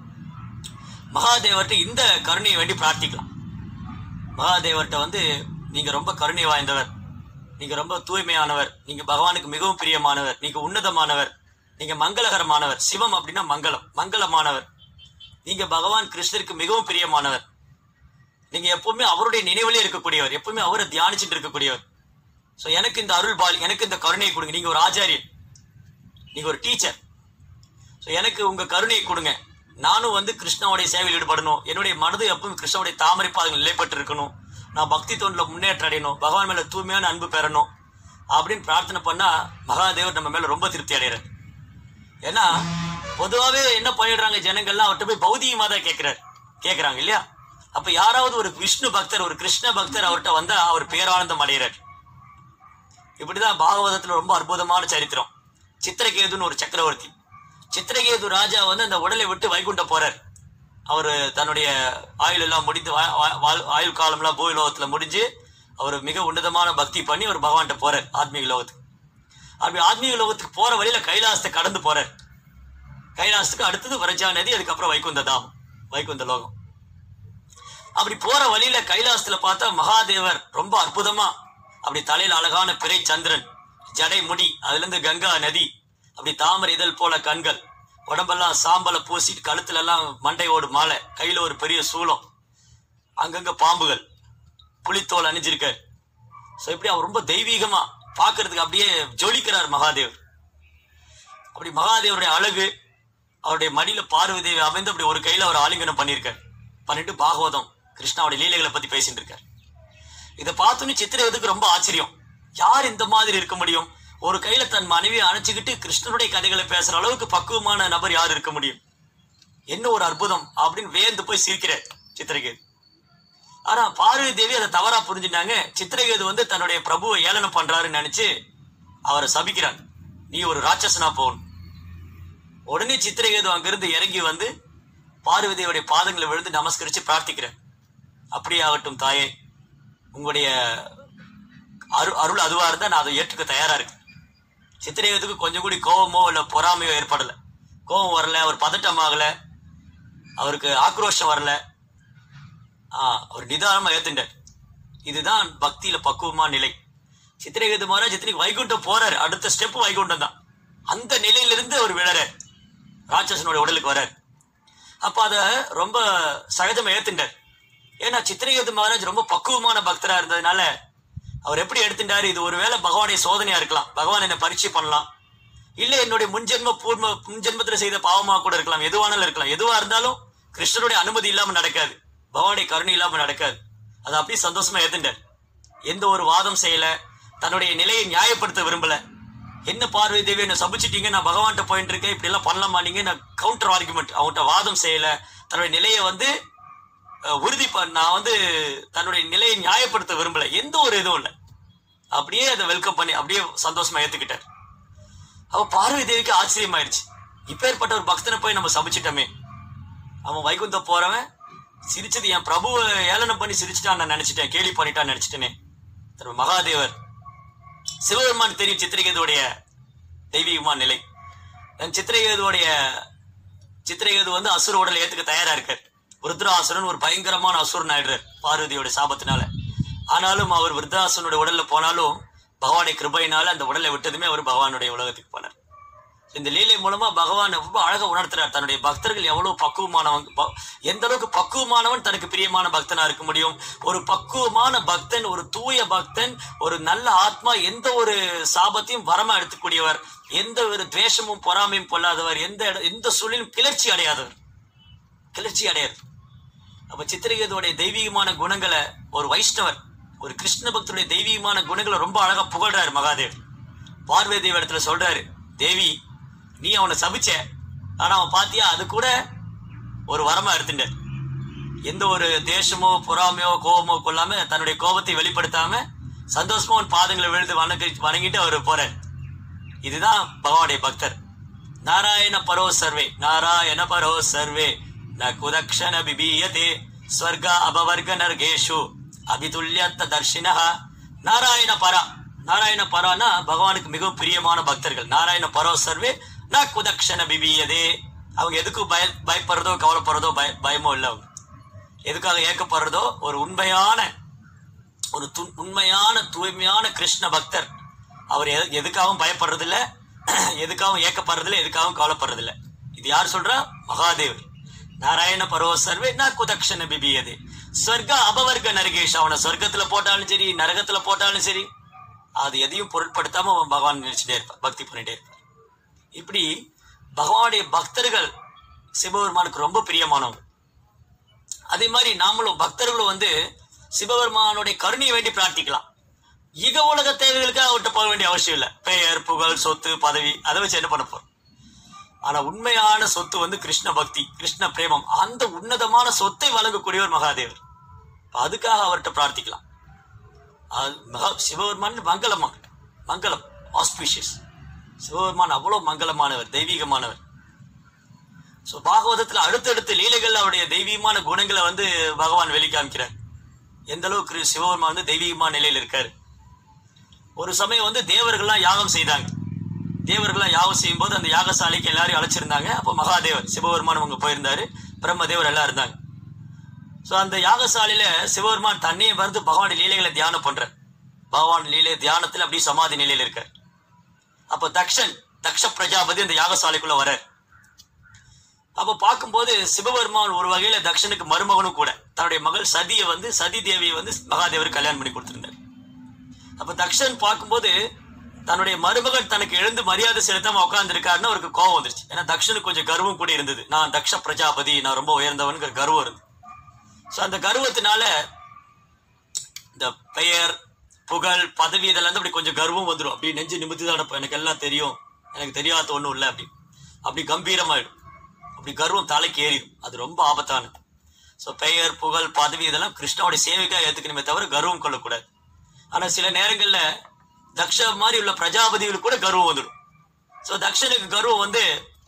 S1: மகாதேவர்கிட்ட இந்த கருணையை வேண்டி பிரார்த்திக்கலாம் மகாதேவர்கிட்ட வந்து நீங்க ரொம்ப கருணை வாய்ந்தவர் நீங்க ரொம்ப தூய்மையானவர் நீங்க பகவானுக்கு மிகவும் பிரியமானவர் நீங்க உன்னதமானவர் நீங்க மங்களகரமானவர் சிவம் அப்படின்னா மங்களம் மங்களமானவர் நீங்க பகவான் கிருஷ்ணருக்கு மிகவும் பிரியமானவர் நீங்க எப்பவுமே அவருடைய நினைவிலே இருக்கக்கூடியவர் எப்பவுமே அவரை தியானிச்சுட்டு இருக்கக்கூடியவர் சோ எனக்கு இந்த அருள் பால் எனக்கு இந்த கருணையை கொடுங்க நீங்க ஒரு ஆச்சாரியன் நீங்க ஒரு டீச்சர் ஸோ எனக்கு உங்க கருணையை கொடுங்க நானும் வந்து கிருஷ்ணாவுடைய சேவையில் ஈடுபடணும் என்னுடைய மனது எப்பவும் கிருஷ்ணாவுடைய தாமரை பாதங்கள் நிலைப்பட்டு இருக்கணும் நான் பக்தி தொண்டில் முன்னேற்றம் அடையணும் பகவான் மேல தூய்மையான அன்பு பெறணும் அப்படின்னு பிரார்த்தனை பண்ணா மகாதேவர் நம்ம மேல ரொம்ப திருப்தி அடைகிறார் ஏன்னா பொதுவாகவே என்ன பண்ணிடுறாங்க ஜனங்கள்லாம் அவர்கிட்ட போய் பௌதிகமாக தான் கேட்கிறார் கேட்குறாங்க இல்லையா அப்ப யாராவது ஒரு விஷ்ணு பக்தர் ஒரு கிருஷ்ண பக்தர் அவர்கிட்ட வந்தா அவர் பேரானந்தம் அடைகிறார் இப்படிதான் பாகவதத்துல ரொம்ப அற்புதமான சரித்திரம் சித்திரகேதுன்னு ஒரு சக்கரவர்த்தி சித்திரகேது ராஜா வந்து அந்த உடலை விட்டு வைகுண்டம் போறார் அவர் தன்னுடைய ஆயுள் எல்லாம் முடிந்து வா- வா- வாழ்- ஆயுள் காலம்லாம் பூமி லோகத்துல முடிஞ்சு அவர் மிக உன்னதமான பக்தி பண்ணி அவர் பகவான்கிட்ட போறார் ஆத்மீக லோகத்துக்கு அப்படி ஆத்மீக லோகத்துக்கு போற வழியில கைலாசத்தை கடந்து போறார் கைலாசத்துக்கு அடுத்தது வரஜா நதி அதுக்கப்புறம் வைகுந்த தாம் வைகுந்த லோகம் அப்படி போற வழியில கைலாசத்துல பார்த்தா மகாதேவர் ரொம்ப அற்புதமா அப்படி தலையில அழகான பிறை சந்திரன் ஜடை முடி அதுல இருந்து கங்கா நதி அப்படி தாமரை இதழ் போல கண்கள் உடம்பெல்லாம் சாம்பலை பூசிட்டு கழுத்துல எல்லாம் மண்டையோடு மாலை கையில ஒரு பெரிய சூலம் அங்கங்க பாம்புகள் புலித்தோல் அணிஞ்சிருக்கார் ஸோ இப்படி அவர் ரொம்ப தெய்வீகமா பார்க்கிறதுக்கு அப்படியே ஜொலிக்கிறார் மகாதேவர் அப்படி மகாதேவருடைய அழகு அவருடைய மடியில பார்வதி தேவி அமைந்து அப்படி ஒரு கையில அவர் ஆலிங்கனம் பண்ணியிருக்கார் பண்ணிட்டு பாகவதம் கிருஷ்ணாவுடைய லீலைகளை பத்தி பேசிட்டு இருக்கார் இதை பார்த்தோன்னே சித்திரவதுக்கு ரொம்ப ஆச்சரியம் யார் இந்த மாதிரி இருக்க முடியும் ஒரு கையில தன் மனைவியை அணைச்சுக்கிட்டு கிருஷ்ணனுடைய கதைகளை பேசுற அளவுக்கு பக்குவமான நபர் யார் இருக்க முடியும் என்ன ஒரு அற்புதம் அப்படின்னு வேந்து போய் சிரிக்கிறார் சித்திரகேது ஆனா பார்வதி தேவி அதை தவறா புரிஞ்சுட்டாங்க சித்திரகேது வந்து தன்னுடைய பிரபுவை ஏளனம் பண்றாருன்னு நினைச்சு அவரை சபிக்கிறாங்க நீ ஒரு ராட்சசனா போகணும் உடனே சித்திரகேது அங்கிருந்து இறங்கி வந்து பார்வதியுடைய பாதங்களை விழுந்து நமஸ்கரிச்சு பிரார்த்திக்கிறேன் அப்படியே ஆகட்டும் தாயே உங்களுடைய அரு அருள் அதுவா இருந்தா நான் அதை ஏற்றுக்க தயாரா இருக்கேன் சித்திரகேதுக்கு கொஞ்சம் கூடி கோபமோ இல்ல பொறாமையோ ஏற்படல கோபம் வரல அவர் பதட்டம் ஆகல அவருக்கு ஆக்ரோஷம் வரல ஆ அவர் நிதானமா ஏத்துட்டார் இதுதான் பக்தியில பக்குவமான நிலை சித்திரகேது மகாராஜ் இத்தனைக்கு வைகுண்டம் போறாரு அடுத்த ஸ்டெப் வைகுண்டம் தான் அந்த நிலையிலிருந்து அவர் விழறார் ராட்சசனோட உடலுக்கு வரார் அப்ப அத ரொம்ப சகஜமா ஏத்துட்டார் ஏன்னா சித்திரகேது மகாராஜ் ரொம்ப பக்குவமான பக்தரா இருந்ததுனால அவர் எப்படி எடுத்துட்டாரு இது ஒருவேளை பகவானுடைய சோதனையா இருக்கலாம் பகவான் என்ன பரீட்சை பண்ணலாம் இல்ல என்னுடைய முன்ஜென்ம பூர்வ முன்ஜென்மத்துல செய்த பாவமா கூட இருக்கலாம் எதுவானாலும் இருக்கலாம் எதுவா இருந்தாலும் கிருஷ்ணருடைய அனுமதி இல்லாம நடக்காது பகவானுடைய கருணை இல்லாம நடக்காது அதை அப்படியே சந்தோஷமா ஏத்துட்டார் எந்த ஒரு வாதம் செய்யல தன்னுடைய நிலையை நியாயப்படுத்த விரும்பல என்ன பார்வை தேவி என்ன சபிச்சிட்டீங்க நான் பகவான்கிட்ட போயிட்டு இருக்கேன் இப்படி எல்லாம் பண்ணலாமா நீங்க நான் கவுண்டர் ஆர்குமெண்ட் அவங்ககிட்ட வாதம் செய்யல தன்னுடைய நிலையை வந்து அஹ், உறுதி பண்ண நான் வந்து தன்னுடைய நிலையை நியாயப்படுத்த விரும்பல எந்த ஒரு இதுவும் இல்லை அப்படியே அதை வெல்கம் பண்ணி அப்படியே சந்தோஷமா ஏத்துக்கிட்டார் அவ பார்வதி தேவிக்கு ஆச்சரியமாயிருச்சு இப்பேற்பட்ட ஒரு பக்தனை போய் நம்ம சபிச்சிட்டோமே அவன் வைகுந்தம் போறவன் சிரிச்சது என் பிரபுவை ஏளனம் பண்ணி சிரிச்சிட்டான் நான் நினைச்சிட்டேன் கேலி பண்ணிட்டான்னு நினைச்சிட்டேனே திரு மகாதேவர் சிவபெருமான் தெரியும் சித்திரகேதுடைய தெய்வீகமான நிலை என் சித்திரகேதுடைய சித்திரகேது வந்து அசுர உடலை ஏத்துக்க தயாரா இருக்கார் விருத்ராசுரன் ஒரு பயங்கரமான அசுரன் ஆயிடுறார் பார்வதியோட சாபத்தினால ஆனாலும் அவர் விருத்தாசுரனுடைய உடல்ல போனாலும் பகவானுடைய கிருபையினால அந்த உடலை விட்டதுமே அவர் பகவானுடைய உலகத்துக்கு போனார் இந்த லீலை மூலமா பகவான் ரொம்ப அழகா உணர்த்துறார் தன்னுடைய பக்தர்கள் எவ்வளவு பக்குவமானவங்க ப- எந்த அளவுக்கு பக்குவமானவன் தனக்கு பிரியமான பக்தனா இருக்க முடியும் ஒரு பக்குவமான பக்தன் ஒரு தூய பக்தன் ஒரு நல்ல ஆத்மா எந்த ஒரு சாபத்தையும் வரமா எடுத்துக்கூடியவர் எந்த ஒரு துவேஷமும் பொறாமையும் கொள்ளாதவர் எந்த இட- எந்த சூழலும் கிளர்ச்சி அடையாதவர் கிளர்ச்சி அடையாது அப்ப சித்திரகேதுடைய தெய்வீகமான குணங்களை ஒரு வைஷ்ணவர் ஒரு கிருஷ்ண பக்தருடைய தெய்வீகமான குணங்களை ரொம்ப அழகா புகழ்றாரு மகாதேவ் பார்வதி தேவி இடத்துல சொல்றாரு தேவி நீ அவனை சபிச்ச ஆனா அவன் பாத்தியா அது கூட ஒரு வரமா எடுத்துட்டார் எந்த ஒரு தேசமோ பொறாமையோ கோபமோ கொள்ளாம தன்னுடைய கோபத்தை வெளிப்படுத்தாம சந்தோஷமா அவன் பாதங்களை விழுந்து வணங்கி வணங்கிட்டு அவர் போறார் இதுதான் பகவானுடைய பக்தர் நாராயண பரோ சர்வே நாராயண பரோ சர்வே ந குதக்ஷண பிபீயதே ஸ்வர்க அபவர்க நர்கேஷு அபிதுல்யத்த தர்ஷினஹ நாராயண பரா நாராயண பரானா பகவானுக்கு மிகவும் பிரியமான பக்தர்கள் நாராயண பரோ சர்வே ந குதக்ஷண பிபீயதே அவங்க எதுக்கும் பய பயப்படுறதோ கவலைப்படுறதோ பய பயமோ இல்லை அவங்க எதுக்காக ஏக்கப்படுறதோ ஒரு உண்மையான ஒரு து- உண்மையான தூய்மையான கிருஷ்ண பக்தர் அவர் எது- எதுக்காகவும் பயப்படுறதில்ல எதுக்காகவும் ஏக்கப்படுறதில்ல எதுக்காகவும் கவலைப்படுறதில்ல இது யார் சொல்றா மகாதேவர் நாராயண பரவ சர்வே ந குதக்ஷண பிபியதே ஸ்வர்க அபவர்க்க நரகேஷ் அவனை சொர்க்கத்துல போட்டாலும் சரி நரகத்துல போட்டாலும் சரி அது எதையும் பொருட்படுத்தாம அவன் பகவான் நினைச்சிட்டே இருப்பான் பக்தி பண்ணிட்டே இருப்பான் இப்படி பகவானுடைய பக்தர்கள் சிவபெருமானுக்கு ரொம்ப பிரியமானவங்க அதே மாதிரி நாமளும் பக்தர்களும் வந்து சிவபெருமானுடைய கருணையை வேண்டி பிரார்த்திக்கலாம் இக உலக தேவைகளுக்காக அவர்கிட்ட போக வேண்டிய அவசியம் இல்லை பெயர் புகழ் சொத்து பதவி அதை வச்சு என்ன பண்ண போறோம் ஆனா உண்மையான சொத்து வந்து கிருஷ்ண பக்தி கிருஷ்ண பிரேமம் அந்த உன்னதமான சொத்தை வழங்கக்கூடியவர் மகாதேவர் அதுக்காக அவர்கிட்ட பிரார்த்திக்கலாம் அது மகா சிவபெருமான் மங்களமா மங்களம் ஆஸ்பிஷியஸ் சிவபெருமான் அவ்வளவு மங்களமானவர் தெய்வீகமானவர் ஸோ பாகவதத்தில் அடுத்தடுத்த லீலைகள் அவருடைய தெய்வீகமான குணங்களை வந்து பகவான் வெளிக்காமிக்கிறார் எந்த அளவுக்கு சிவபெருமான் வந்து தெய்வீகமான நிலையில் இருக்காரு ஒரு சமயம் வந்து தேவர்கள்லாம் யாகம் செய்தாங்க தேவர்கள்லாம் யாகம் செய்யும்போது அந்த யாகசாலைக்கு எல்லாரையும் அழைச்சிருந்தாங்க அப்போ மகாதேவர் சிவபெருமான் அவங்க போயிருந்தாரு பிரம்மதேவர் எல்லாம் இருந்தாங்க ஸோ அந்த யாகசாலையில சிவபெருமான் தன்னையே வந்து பகவான் லீலைகளை தியானம் பண்றார் பகவான் லீலை தியானத்தில் அப்படியே சமாதி நிலையில் இருக்கார் அப்போ தக்ஷன் தக்ஷ பிரஜாபதி அந்த யாகசாலைக்குள்ள வரார் அப்ப பார்க்கும்போது சிவபெருமான் ஒரு வகையில தக்ஷனுக்கு மருமகனும் கூட தன்னுடைய மகள் சதியை வந்து சதி தேவியை வந்து மகாதேவர் கல்யாணம் பண்ணி கொடுத்திருந்தார் அப்ப தக்ஷன் பார்க்கும்போது தன்னுடைய மருமகன் தனக்கு எழுந்து மரியாதை செலுத்தாம உட்கார்ந்து இருக்காருன்னு அவருக்கு கோவம் வந்துருச்சு ஏன்னா தக்ஷனுக்கு கொஞ்சம் கர்வம் கூட இருந்தது நான் தக்ஷ பிரஜாபதி நான் ரொம்ப உயர்ந்தவனுங்கிற கர்வம் இருந்து ஸோ அந்த கர்வத்தினால இந்த பெயர் புகழ் பதவி இதெல்லாம் வந்து அப்படி கொஞ்சம் கர்வம் வந்துடும் அப்படி நெஞ்சு நிமித்தி தான் நடப்போம் எனக்கு எல்லாம் தெரியும் எனக்கு தெரியாத ஒன்றும் இல்லை அப்படி அப்படி கம்பீரமாயிடும் அப்படி கர்வம் தலைக்கு ஏறிடும் அது ரொம்ப ஆபத்தானது ஸோ பெயர் புகழ் பதவி இதெல்லாம் கிருஷ்ணாவுடைய சேவைக்காக ஏற்றுக்கணுமே தவிர கர்வம் கொள்ளக்கூடாது ஆனால் சில நேரங்களில் தக்ஷ மாதிரி உள்ள பிரஜாபதிகளுக்கு கூட கர்வம் வந்துடும் ஸோ தக்ஷனுக்கு கர்வம் வந்து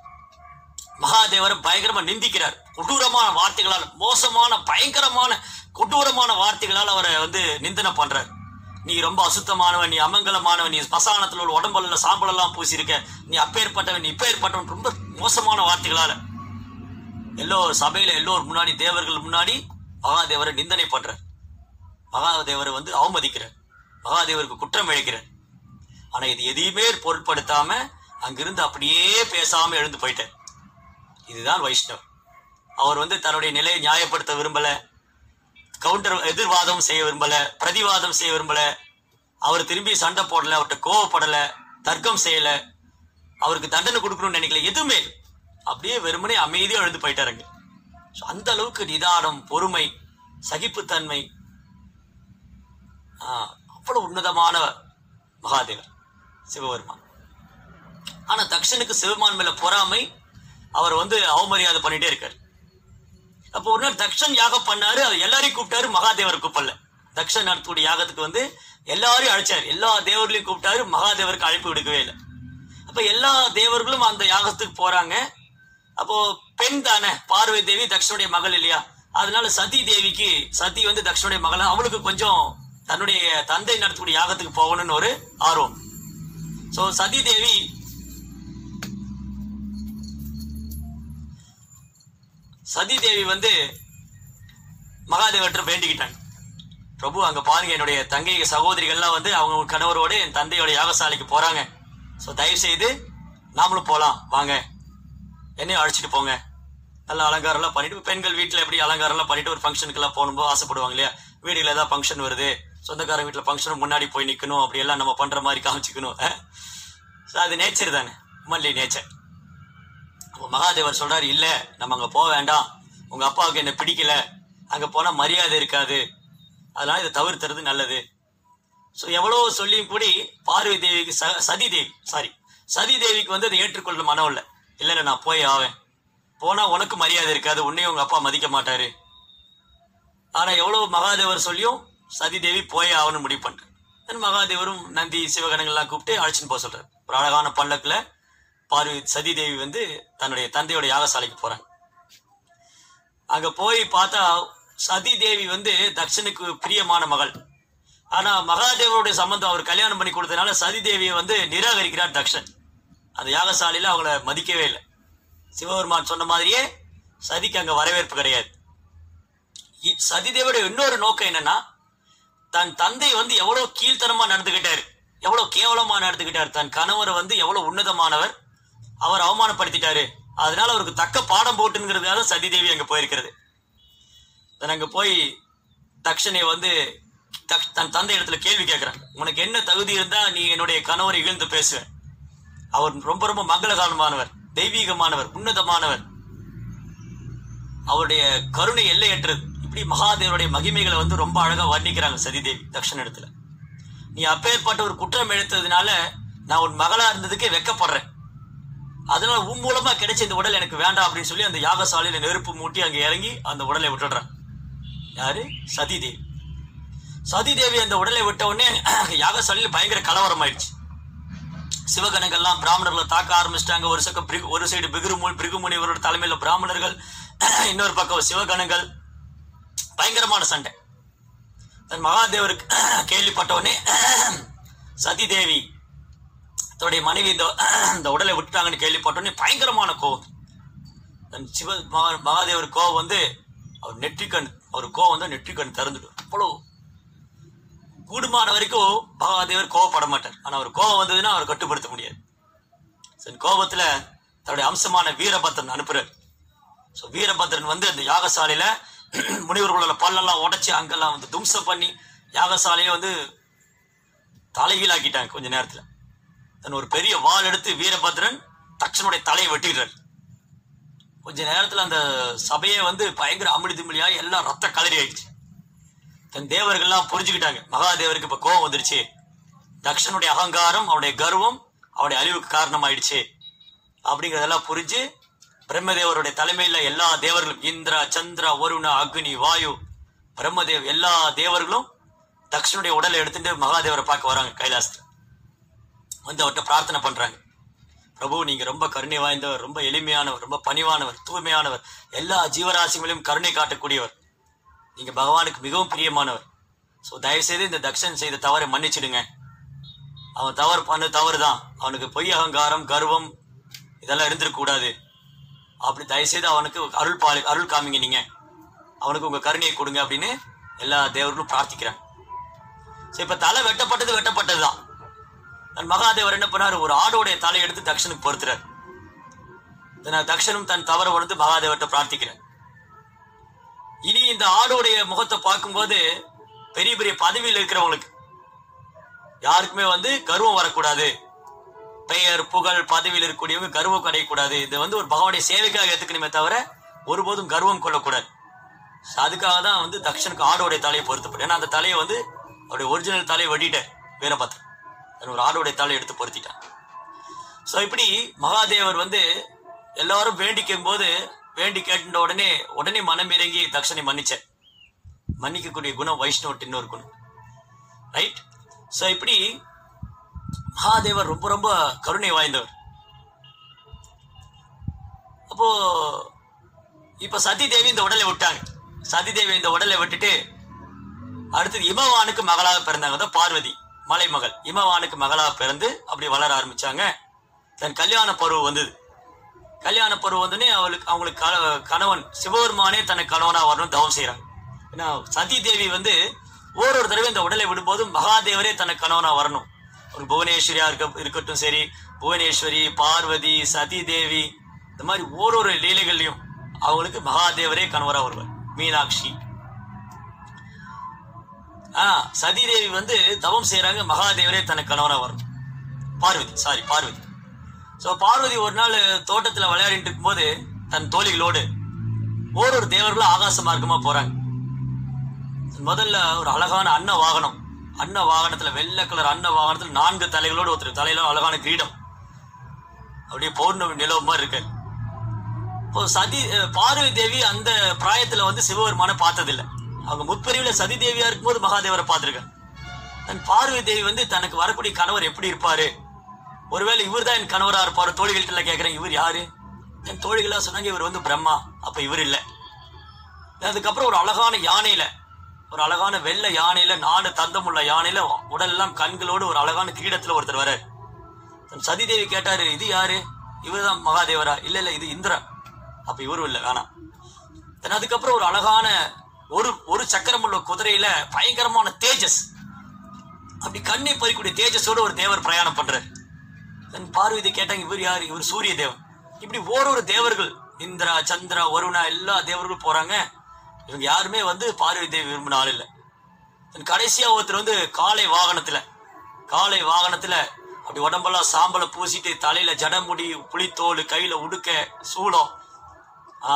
S1: மகாதேவரை பயங்கரமா நிந்திக்கிறார் கொடூரமான வார்த்தைகளால் மோசமான பயங்கரமான கொடூரமான வார்த்தைகளால் அவரை வந்து நிந்தனை பண்றார் நீ ரொம்ப அசுத்தமானவன் நீ அமங்கலமானவன் நீ ஸ்மசானத்தில் உள்ள உடம்புல சாம்பல் எல்லாம் பூசியிருக்க நீ அப்பேற்பட்டவன் நீ இப்பேற்பட்டவன் ரொம்ப மோசமான வார்த்தைகளால எல்லோ சபையில எல்லோர் முன்னாடி தேவர்கள் முன்னாடி மகாதேவரை நிந்தனை பண்றார் மகாதேவரை வந்து அவமதிக்கிறார் மகாதேவருக்கு குற்றம் இழைக்கிறார் ஆனா இது எதையுமே பொருட்படுத்தாம அங்கிருந்து அப்படியே பேசாம எழுந்து போயிட்டார் இதுதான் வைஷ்ணவ் அவர் வந்து தன்னுடைய நிலையை நியாயப்படுத்த விரும்பல கவுண்டர் எதிர்வாதம் செய்ய விரும்பல பிரதிவாதம் செய்ய விரும்பல அவர் திரும்பி சண்டை போடல அவர்கிட்ட கோவப்படல தர்க்கம் செய்யல அவருக்கு தண்டனை கொடுக்கணும்னு நினைக்கல எதுவுமே இல்ல. அப்படியே வெறுமனே அமைதியா எழுந்து போயிட்டாருங்க So, அந்த அளவுக்கு நிதானம் பொறுமை சகிப்புத்தன்மை ஆஹ், அவ்வளவு உன்னதமான மகாதேவர் சிவபெருமான் ஆனா தக்ஷனுக்கு சிவபெருமான் மேல பொறாமை அவர் வந்து அவமரியாதை பண்ணிட்டே இருக்காரு அப்போ ஒரு நாள் தக்ஷன் யாகம் பண்ணாரு அவர் எல்லாரையும் கூப்பிட்டாரு மகாதேவர் கூப்பிடல தக்ஷன் நடத்தக்கூடிய யாகத்துக்கு வந்து எல்லாரையும் அழைச்சாரு எல்லா தேவர்களையும் கூப்பிட்டாரு மகாதேவருக்கு அழைப்பு விடுக்கவே இல்லை அப்ப எல்லா தேவர்களும் அந்த யாகத்துக்கு போறாங்க அப்போ பெண் தானே பார்வதி தேவி தக்ஷனுடைய மகள் இல்லையா அதனால சதி தேவிக்கு சதி வந்து தக்ஷனுடைய மகள் அவளுக்கு கொஞ்சம் தன்னுடைய தந்தை நடத்தக்கூடிய யாகத்துக்கு போகணும்னு ஒரு ஆர்வம் சோ சதி தேவி சதி தேவி வந்து மகாதேவற்ற வேண்டிக்கிட்டாங்க பிரபு அங்க பாருங்க என்னுடைய தங்கை சகோதரிகள்லாம் வந்து அவங்க கணவரோட என் தந்தையோட யாகசாலைக்கு போறாங்க ஸோ தயவு செய்து நாமளும் போலாம் வாங்க என்னையும் அழைச்சிட்டு போங்க நல்ல அலங்காரம்லாம் பண்ணிட்டு பெண்கள் வீட்டில் எப்படி அலங்காரம்லாம் பண்ணிட்டு ஒரு ஃபங்க்ஷனுக்கெல்லாம் போகும்போது ஆசைப்படுவாங்க இல்லையா வீடுகளில் ஏதாவது ஃபங்க்ஷன் வருது சொந்தக்காரங்க வீட்டில் ஃபங்க்ஷன் முன்னாடி போய் நிற்கணும் அப்படி எல்லாம் நம்ம பண்ற மாதிரி காமிச்சிக்கணும் ஸோ அது நேச்சர் தானே மல்லி நேச்சர் அப்போ மகாதேவர் சொல்றாரு இல்ல நம்ம அங்க போக வேண்டாம் உங்க அப்பாவுக்கு என்ன பிடிக்கல அங்க போனா மரியாதை இருக்காது அதனால இதை தவிர்த்துறது நல்லது ஸோ எவ்வளோ சொல்லியும் கூடி பார்வதி தேவிக்கு ச சதி தேவி சாரி சதி தேவிக்கு வந்து அதை ஏற்றுக்கொள்ள மனம் இல்லை இல்லை இல்லை நான் போய் ஆவேன் போனா உனக்கு மரியாதை இருக்காது உன்னையும் உங்க அப்பா மதிக்க மாட்டாரு ஆனா எவ்வளவு மகாதேவர் சொல்லியும் சதி தேவி போயே ஆகணும்னு முடிவு பண்றாரு Then மகாதேவரும் நந்தி சிவகணங்கள்லாம் கூப்பிட்டு அழைச்சின்னு போக சொல்றாரு ஒரு அழகான பல்லக்குல பார்வதி சதி தேவி வந்து தன்னுடைய தந்தையோட யாகசாலைக்கு போறாங்க அங்க போய் பார்த்தா சதி தேவி வந்து தக்ஷனுக்கு பிரியமான மகள் ஆனா மகாதேவருடைய சம்பந்தம் அவர் கல்யாணம் பண்ணி கொடுத்ததுனால சதி தேவியை வந்து நிராகரிக்கிறார் தக்ஷன் அந்த யாகசாலையில அவங்கள மதிக்கவே இல்லை சிவபெருமான் சொன்ன மாதிரியே சதிக்கு அங்க வரவேற்பு கிடையாது இ- சதிதேவியோட இன்னொரு நோக்கம் என்னன்னா தன் தந்தை வந்து எவ்வளவு கீழ்த்தனமா நடந்துகிட்டாரு எவ்வளவு கேவலமா நடந்துகிட்டாரு தன் கணவர் வந்து எவ்வளவு உன்னதமானவர் அவர் அவமானப்படுத்திட்டாரு அதனால அவருக்கு தக்க பாடம் போட்டுங்கிறதுக்காக சதிதேவி அங்க போயிருக்கிறது then அங்க போய் தக்ஷனை வந்து தக்- தன் தந்தை இடத்துல கேள்வி கேட்கிறான் உனக்கு என்ன தகுதி இருந்தா நீ என்னுடைய கணவரை இகழ்ந்து பேசுவ அவர் ரொம்ப ரொம்ப மங்களகரமானவர் தெய்வீகமானவர் உன்னதமானவர் அவருடைய கருணை எல்லையற்றது இப்படி மகாதேவருடைய மகிமைகளை வந்து ரொம்ப அழகா வர்ணிக்கிறாங்க சதிதேவி தக்ஷன் இடத்துல நீ அப்பேற்பட்ட ஒரு குற்றம் எடுத்ததுனால நான் உன் மகளா இருந்ததுக்கே வெக்கப்படுறேன் அதனால உன் மூலமா கிடைச்ச இந்த உடல் எனக்கு வேண்டாம் அப்படின்னு சொல்லி அந்த யாகசாலையில நெருப்பு மூட்டி அங்க இறங்கி அந்த உடலை விட்டுடுறான் யாரு சதிதேவி சதிதேவி அந்த உடலை விட்ட உடனே யாகசாலையில பயங்கர கலவரம் ஆயிடுச்சு சிவகணங்கள்லாம் பிராமணர்களை தாக்க ஆரம்பிச்சிட்டாங்க ஒரு சக்கம் பிரிகு- ஒரு சைடு பிகுருமு பிருகுமுனிவரோட தலைமையில பிராமணர்கள் இன்னொரு பக்கம் சிவகணங்கள் பயங்கரமான சண்டை தன் மகாதேவருக்கு கேள்விப்பட்ட உடனே சதி தேவி தன்னுடைய மனைவி இந்த இந்த உடலை விட்டுட்டாங்கன்னு கேள்விப்பட்ட உடனே பயங்கரமான கோவம் தன் சிவ மகா மகாதேவர் கோவம் வந்து அவர் நெற்றிக்கண் அவர் கோவம் வந்து நெற்றிக்கண் திறந்துடும் அவ்வளோ கூடுமான வரைக்கும் மகாதேவர் கோவப்பட மாட்டார் ஆனா அவர் கோவம் வந்ததுன்னா அவர் கட்டுப்படுத்த முடியாது சரி கோபத்துல தன்னுடைய அம்சமான வீரபத்ரன் அனுப்புறார் ஸோ வீரபத்ரன் வந்து அந்த யாகசாலையில முனிவர்களோட பல்லெல்லாம் உடைச்சு அங்கெல்லாம் வந்து தும்சம் பண்ணி யாகசாலையை வந்து தலைகீழாக்கிட்டாங்க கொஞ்ச நேரத்துல தன் ஒரு பெரிய வாள் எடுத்து வீரபத்ரன் தக்ஷனுடைய தலையை வெட்டிடுறாரு கொஞ்ச நேரத்துல அந்த சபையே வந்து பயங்கர அமிழி திமிழியா எல்லாம் ரத்த கலரி ஆயிடுச்சு தன் தேவர்கள்லாம் புரிஞ்சுக்கிட்டாங்க மகாதேவருக்கு இப்ப கோபம் வந்துருச்சு தக்ஷனுடைய அகங்காரம் அவனுடைய கர்வம் அவனுடைய அழிவுக்கு காரணமாயிடுச்சு அப்படிங்கறதெல்லாம் புரிஞ்சு பிரம்மதேவருடைய தலைமையில எல்லா தேவர்களும் இந்திரா சந்திரா வருண அக்னி வாயு பிரம்மதேவ் எல்லா தேவர்களும் தக்ஷனுடைய உடலை எடுத்துட்டு மகாதேவரை பார்க்க வராங்க கைலாசத்துல வந்து அவர்கிட்ட பிரார்த்தனை பண்றாங்க பிரபு நீங்க ரொம்ப கருணை வாய்ந்தவர் ரொம்ப எளிமையானவர் ரொம்ப பணிவானவர் தூய்மையானவர் எல்லா ஜீவராசிகளையும் கருணை காட்டக்கூடியவர் நீங்க பகவானுக்கு மிகவும் பிரியமானவர் ஸோ தயவுசெய்து இந்த தக்ஷன் செய்த தவறை மன்னிச்சிடுங்க அவன் தவறு பண்ண தவறு தான் அவனுக்கு பொய் அகங்காரம் கர்வம் இதெல்லாம் இருந்திருக்க கூடாது அப்படி தயவுசெய்து அவனுக்கு அருள் பாலி அருள் காமிங்க நீங்க அவனுக்கு உங்க கருணையை கொடுங்க அப்படின்னு எல்லா தேவர்களும் பிரார்த்திக்கிறாங்க சரி இப்ப தலை வெட்டப்பட்டது வெட்டப்பட்டது தான் தன் மகாதேவர் என்ன பண்ணாரு ஒரு ஆடோடைய தலையை எடுத்து தக்ஷனுக்கு பொறுத்துறாரு இதனால தக்ஷனும் தன் தவறை உணர்ந்து மகாதேவர்கிட்ட பிரார்த்திக்கிறார் இனி இந்த ஆடோடைய முகத்தை பார்க்கும்போது பெரிய பெரிய பதவியில் இருக்கிறவங்களுக்கு யாருக்குமே வந்து கர்வம் வரக்கூடாது பெயர் புகழ் பதவியில் இருக்கக்கூடியவங்க கர்வம் அடையக்கூடாது இது வந்து ஒரு பகவானுடைய சேவைக்காக ஏத்துக்கணுமே தவிர ஒருபோதும் கர்வம் கொள்ளக்கூடாது So அதுக்காக தான் வந்து தக்ஷனுக்கு ஆடோடைய தலையை பொருத்தப்படும் ஏன்னா அந்த தலையை வந்து அவருடைய ஒரிஜினல் தலையை வெட்டிட்டார் வீரபத்ரன் அது ஒரு ஆடோடைய தலையை எடுத்து பொருத்திட்டான் ஸோ இப்படி மகாதேவர் வந்து எல்லாரும் வேண்டிக்கும் போது வேண்டி கேட்ட உடனே உடனே மனம் இறங்கி தக்ஷனை மன்னிச்சார் மன்னிக்கக்கூடிய குணம் வைஷ்ணவட்டு இன்னொரு குணம் ரைட் ஸோ இப்படி மகாதேவர் ரொம்ப ரொம்ப கருணை வாய்ந்தவர் அப்போ இப்ப சதி தேவி இந்த உடலை விட்டாங்க சதி தேவி இந்த உடலை விட்டுட்டு அடுத்தது இமவானுக்கு மகளாக பிறந்தாங்க அதான் பார்வதி மலைமகள் இமவானுக்கு மகளாக பிறந்து அப்படி வளர ஆரம்பிச்சாங்க தன் கல்யாண பருவம் வந்தது கல்யாண பருவம் வந்தோடனே அவளுக்கு அவங்களுக்கு கண- கணவன் சிவபெருமானே தனக்கு கணவனா வரணும் தவம் செய்றாங்க ஏன்னா சதி தேவி வந்து ஒரு ஒரு தடவை இந்த உடலை விடும்போது மகாதேவரே தனக்கு கணவனா வரணும் ஒரு புவனேஸ்வரியா இருக்க இருக்கட்டும் சரி புவனேஸ்வரி பார்வதி சதி தேவி இந்த மாதிரி ஓரொரு லீலைகள்லையும் அவங்களுக்கு மகாதேவரே கணவரா வருவார் மீனாட்சி ஆ சதி தேவி வந்து தவம் செய்யறாங்க மகாதேவரே தனக்கு கணவரா வரும் பார்வதி சாரி பார்வதி ஸோ பார்வதி ஒரு நாள் தோட்டத்தில் விளையாடிட்டு இருக்கும்போது தன் தோழிகளோடு ஓரொரு தேவர்களும் ஆகாச மார்க்கமா போறாங்க முதல்ல ஒரு அழகான அன்ன வாகனம் அன்ன வாகனத்துல வெள்ளை கலர் அன்ன வாகனத்துல நான்கு தலைகளோடு ஒருத்தர் தலையில அழகான கிரீடம் அப்படியே பௌர்ணமி நிலவு மாதிரி இருக்கு இப்போ சதி அஹ், பார்வதி தேவி அந்த பிராயத்துல வந்து சிவபெருமான பார்த்ததில்லை அவங்க முற்பிரிவுல சதி தேவியா இருக்கும்போது மகாதேவரை பார்த்திருக்காங்க தன் பார்வதி தேவி வந்து தனக்கு வரக்கூடிய கணவர் எப்படி இருப்பாரு ஒருவேளை இவர் தான் என் கணவரா இருப்பாரு தோழிகள்கிட்ட கேட்கிறேன் இவர் யாரு என் தோழிகளா சொன்னாங்க இவர் வந்து பிரம்மா அப்ப இவர் இல்லை அதுக்கப்புறம் ஒரு அழகான யானையில ஒரு அழகான வெள்ளை யானையில நாலு தந்தமுள்ள யானையில உடலெல்லாம் கண்களோடு ஒரு அழகான கிரீடத்துல ஒருத்தர் வர சதிதேவி கேட்டாரு இது யாரு இவர்தான் மகாதேவரா இல்ல இல்ல இது இந்திரா அப்ப இவரும் இல்ல வேணாம் Then அதுக்கப்புறம் ஒரு அழகான ஒரு ஒரு சக்கரம் உள்ள குதிரையில பயங்கரமான தேஜஸ் அப்படி கண்ணை பறிக்கூடிய தேஜஸோட ஒரு தேவர் பிரயாணம் பண்றாரு தன் பார்வதி கேட்டாங்க இவர் யாரு இவர் சூரிய தேவன் இப்படி ஓரொரு தேவர்கள் இந்திரா சந்திரா வருணா எல்லா தேவர்களும் போறாங்க இவங்க யாருமே வந்து பார்வதி தேவி விரும்பின ஆள் இல்லை தன் கடைசியா ஒருத்தர் வந்து காளை வாகனத்துல காளை வாகனத்துல அப்படி உடம்பெல்லாம் சாம்பலை பூசிட்டு தலையில ஜடமுடி புளித்தோல் கையில உடுக்க சூளம் ஆ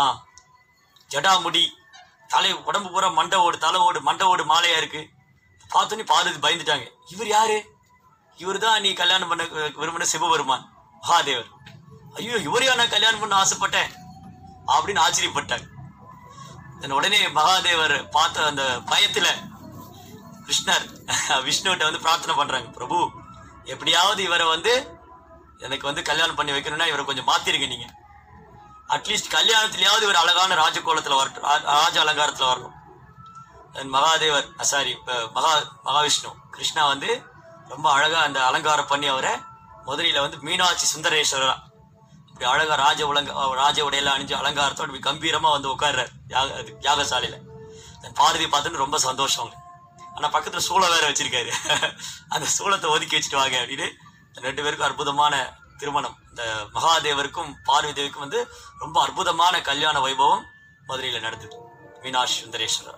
S1: ஜடாமுடி தலை உடம்பு பூரா மண்டை ஓடு தலை ஓடு மண்டை ஓடு மாலையா இருக்கு பார்த்தோன்னே பார்வதி பயந்துட்டாங்க இவர் யாரு இவர் தான் நீ கல்யாணம் பண்ண விரும்பின சிவபெருமான் மகாதேவர் ஐயோ இவரையா நான் கல்யாணம் பண்ண ஆசைப்பட்டேன் அப்படின்னு ஆச்சரியப்பட்டாங்க then உடனே மகாதேவர் பார்த்த அந்த பயத்துல கிருஷ்ணர் விஷ்ணுகிட்ட வந்து பிரார்த்தனை பண்றாங்க பிரபு எப்படியாவது இவரை வந்து எனக்கு வந்து கல்யாணம் பண்ணி வைக்கணும்னா இவரை கொஞ்சம் மாத்திருங்க நீங்க அட்லீஸ்ட் கல்யாணத்திலேயாவது இவர் அழகான ராஜகோலத்துல வரட்டும் ரா- ராஜ அலங்காரத்துல வரணும் Then மகாதேவர் சாரி மகா மகாவிஷ்ணு கிருஷ்ணா வந்து ரொம்ப அழகா அந்த அலங்காரம் பண்ணி அவரை மதுரையில வந்து மீனாட்சி சுந்தரேஸ்வரரா இப்படி அழகா ராஜ உலங்க ராஜ உடையெல்லாம் அணிஞ்சு அலங்காரத்தோட இப்படி கம்பீரமா வந்து உட்கார்றாரு யாக அது யாகசாலையில Then பார்வதி பார்த்துன்னு ரொம்ப சந்தோஷம் அவங்களுக்கு ஆனா பக்கத்துல சூளம் வேற வச்சிருக்காரு அந்த சூளத்தை ஒதுக்கி வச்சுட்டு வாங்க அப்படின்னு இந்த ரெண்டு பேருக்கும் அற்புதமான திருமணம் இந்த மகாதேவருக்கும் பார்வதி தேவிக்கும் வந்து ரொம்ப அற்புதமான கல்யாண வைபவம் மதுரையில நடந்தது மீனாட்சி சுந்தரேஸ்வரர்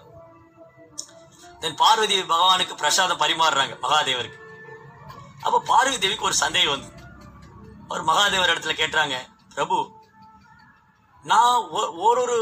S1: தென் பார்வதி பகவானுக்கு பிரசாதம் பரிமாறுறாங்க மகாதேவருக்கு அப்ப பார்வதி தேவிக்கு ஒரு சந்தேகம் வந்து அவர் மகாதேவர் இடத்துல கேட்டாங்க பிரபு நான் ஒ- ஓரொரு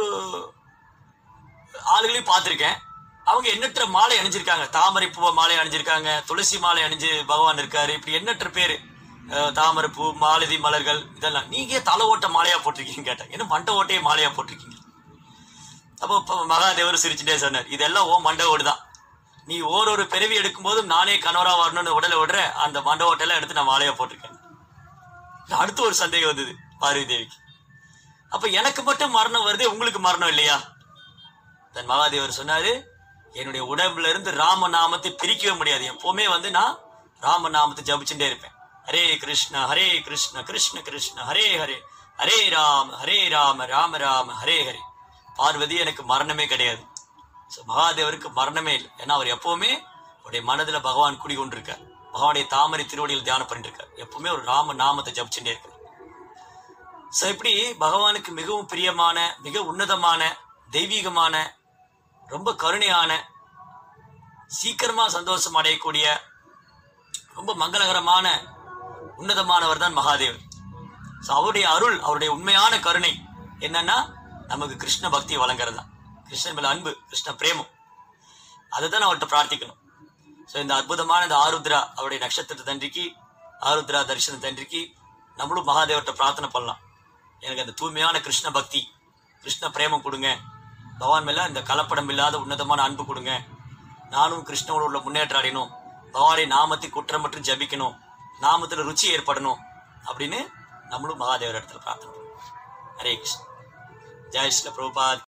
S1: ஆளுகளையும் பார்த்திருக்கேன் அவங்க எண்ணற்ற மாலை அணிஞ்சிருக்காங்க தாமரை பூவை மாலை அணிஞ்சிருக்காங்க துளசி மாலை அணிஞ்சு பகவான் இருக்காரு இப்படி எண்ணற்ற பேரு அஹ், தாமரை பூ மாலதி மலர்கள் இதெல்லாம் நீங்க ஏன் தலை ஓட்ட மாலையா போட்டிருக்கீங்க கேட்டேன் என்ன மண்டை ஓட்டையே மாலையா போட்டிருக்கீங்க அப்போ இப்ப மகாதேவர் சிரிச்சுட்டே சொன்னார் இதெல்லாம் ஓ மண்டை ஓடு தான் நீ ஓரொரு பிறவி எடுக்கும்போதும் நானே கணவரா வரணும்னு உடலை விடுற அந்த மண்டை ஓட்டெல்லாம் எடுத்து நான் மாலையா போட்டிருக்கேன் அடுத்து ஒரு சந்தேகம் வந்தது பார்வதி தேவிக்கு அப்ப எனக்கு மட்டும் மரணம் வருது உங்களுக்கு மரணம் இல்லையா தன் மகாதேவர் சொன்னாரு என்னுடைய உடம்புல இருந்து ராம நாமத்தை பிரிக்கவே முடியாது எப்பவுமே வந்து நான் ராம நாமத்தை ஜபிச்சுட்டே இருப்பேன் ஹரே கிருஷ்ண ஹரே கிருஷ்ண கிருஷ்ண கிருஷ்ண ஹரே ஹரே ஹரே ராம ஹரே ராம ராம ராம ஹரே ஹரே பார்வதி எனக்கு மரணமே கிடையாது So, மகாதேவருக்கு மரணமே இல்லை ஏன்னா அவர் எப்பவுமே அவருடைய மனதுல பகவான் குடிகொண்டிருக்கார் பகவானுடைய தாமரை திருவடியில் தியானம் பண்ணிட்டு இருக்கார் எப்பவுமே ஒரு ராம நாமத்தை ஜபிச்சுட்டே இருக்கார் ஸோ இப்படி பகவானுக்கு மிகவும் பிரியமான மிக உன்னதமான தெய்வீகமான ரொம்ப கருணையான சீக்கிரமா சந்தோஷம் அடையக்கூடிய ரொம்ப மங்களகரமான உன்னதமானவர் தான் மகாதேவர் ஸோ அவருடைய அருள் அவருடைய உண்மையான கருணை என்னன்னா நமக்கு கிருஷ்ண பக்தி வழங்குறது தான் கிருஷ்ணன் மேல அன்பு கிருஷ்ண பிரேமம் அதை தான் அவர்கிட்ட பிரார்த்திக்கணும் ஸோ இந்த அற்புதமான இந்த ஆருத்ரா அவருடைய நட்சத்திர தன்றிக்கு ஆருத்ரா தரிசன தன்றிக்கு நம்மளும் மகாதேவர்கிட்ட பிரார்த்தனை பண்ணலாம் எனக்கு அந்த தூய்மையான கிருஷ்ண பக்தி கிருஷ்ண பிரேமம் கொடுங்க பகவான் மேல இந்த கலப்படம் இல்லாத உன்னதமான அன்பு கொடுங்க நானும் கிருஷ்ணனோட உள்ள முன்னேற்றம் அடையணும் பகவானை நாமத்தை குற்றமற்று ஜபிக்கணும் நாமத்துல ருச்சி ஏற்படணும் அப்படின்னு நம்மளும் மகாதேவர் இடத்துல பிரார்த்தனை பண்ணணும் ஹரே கிருஷ்ணன் ஜெய் ஸ்ரீல பிரபுபாத்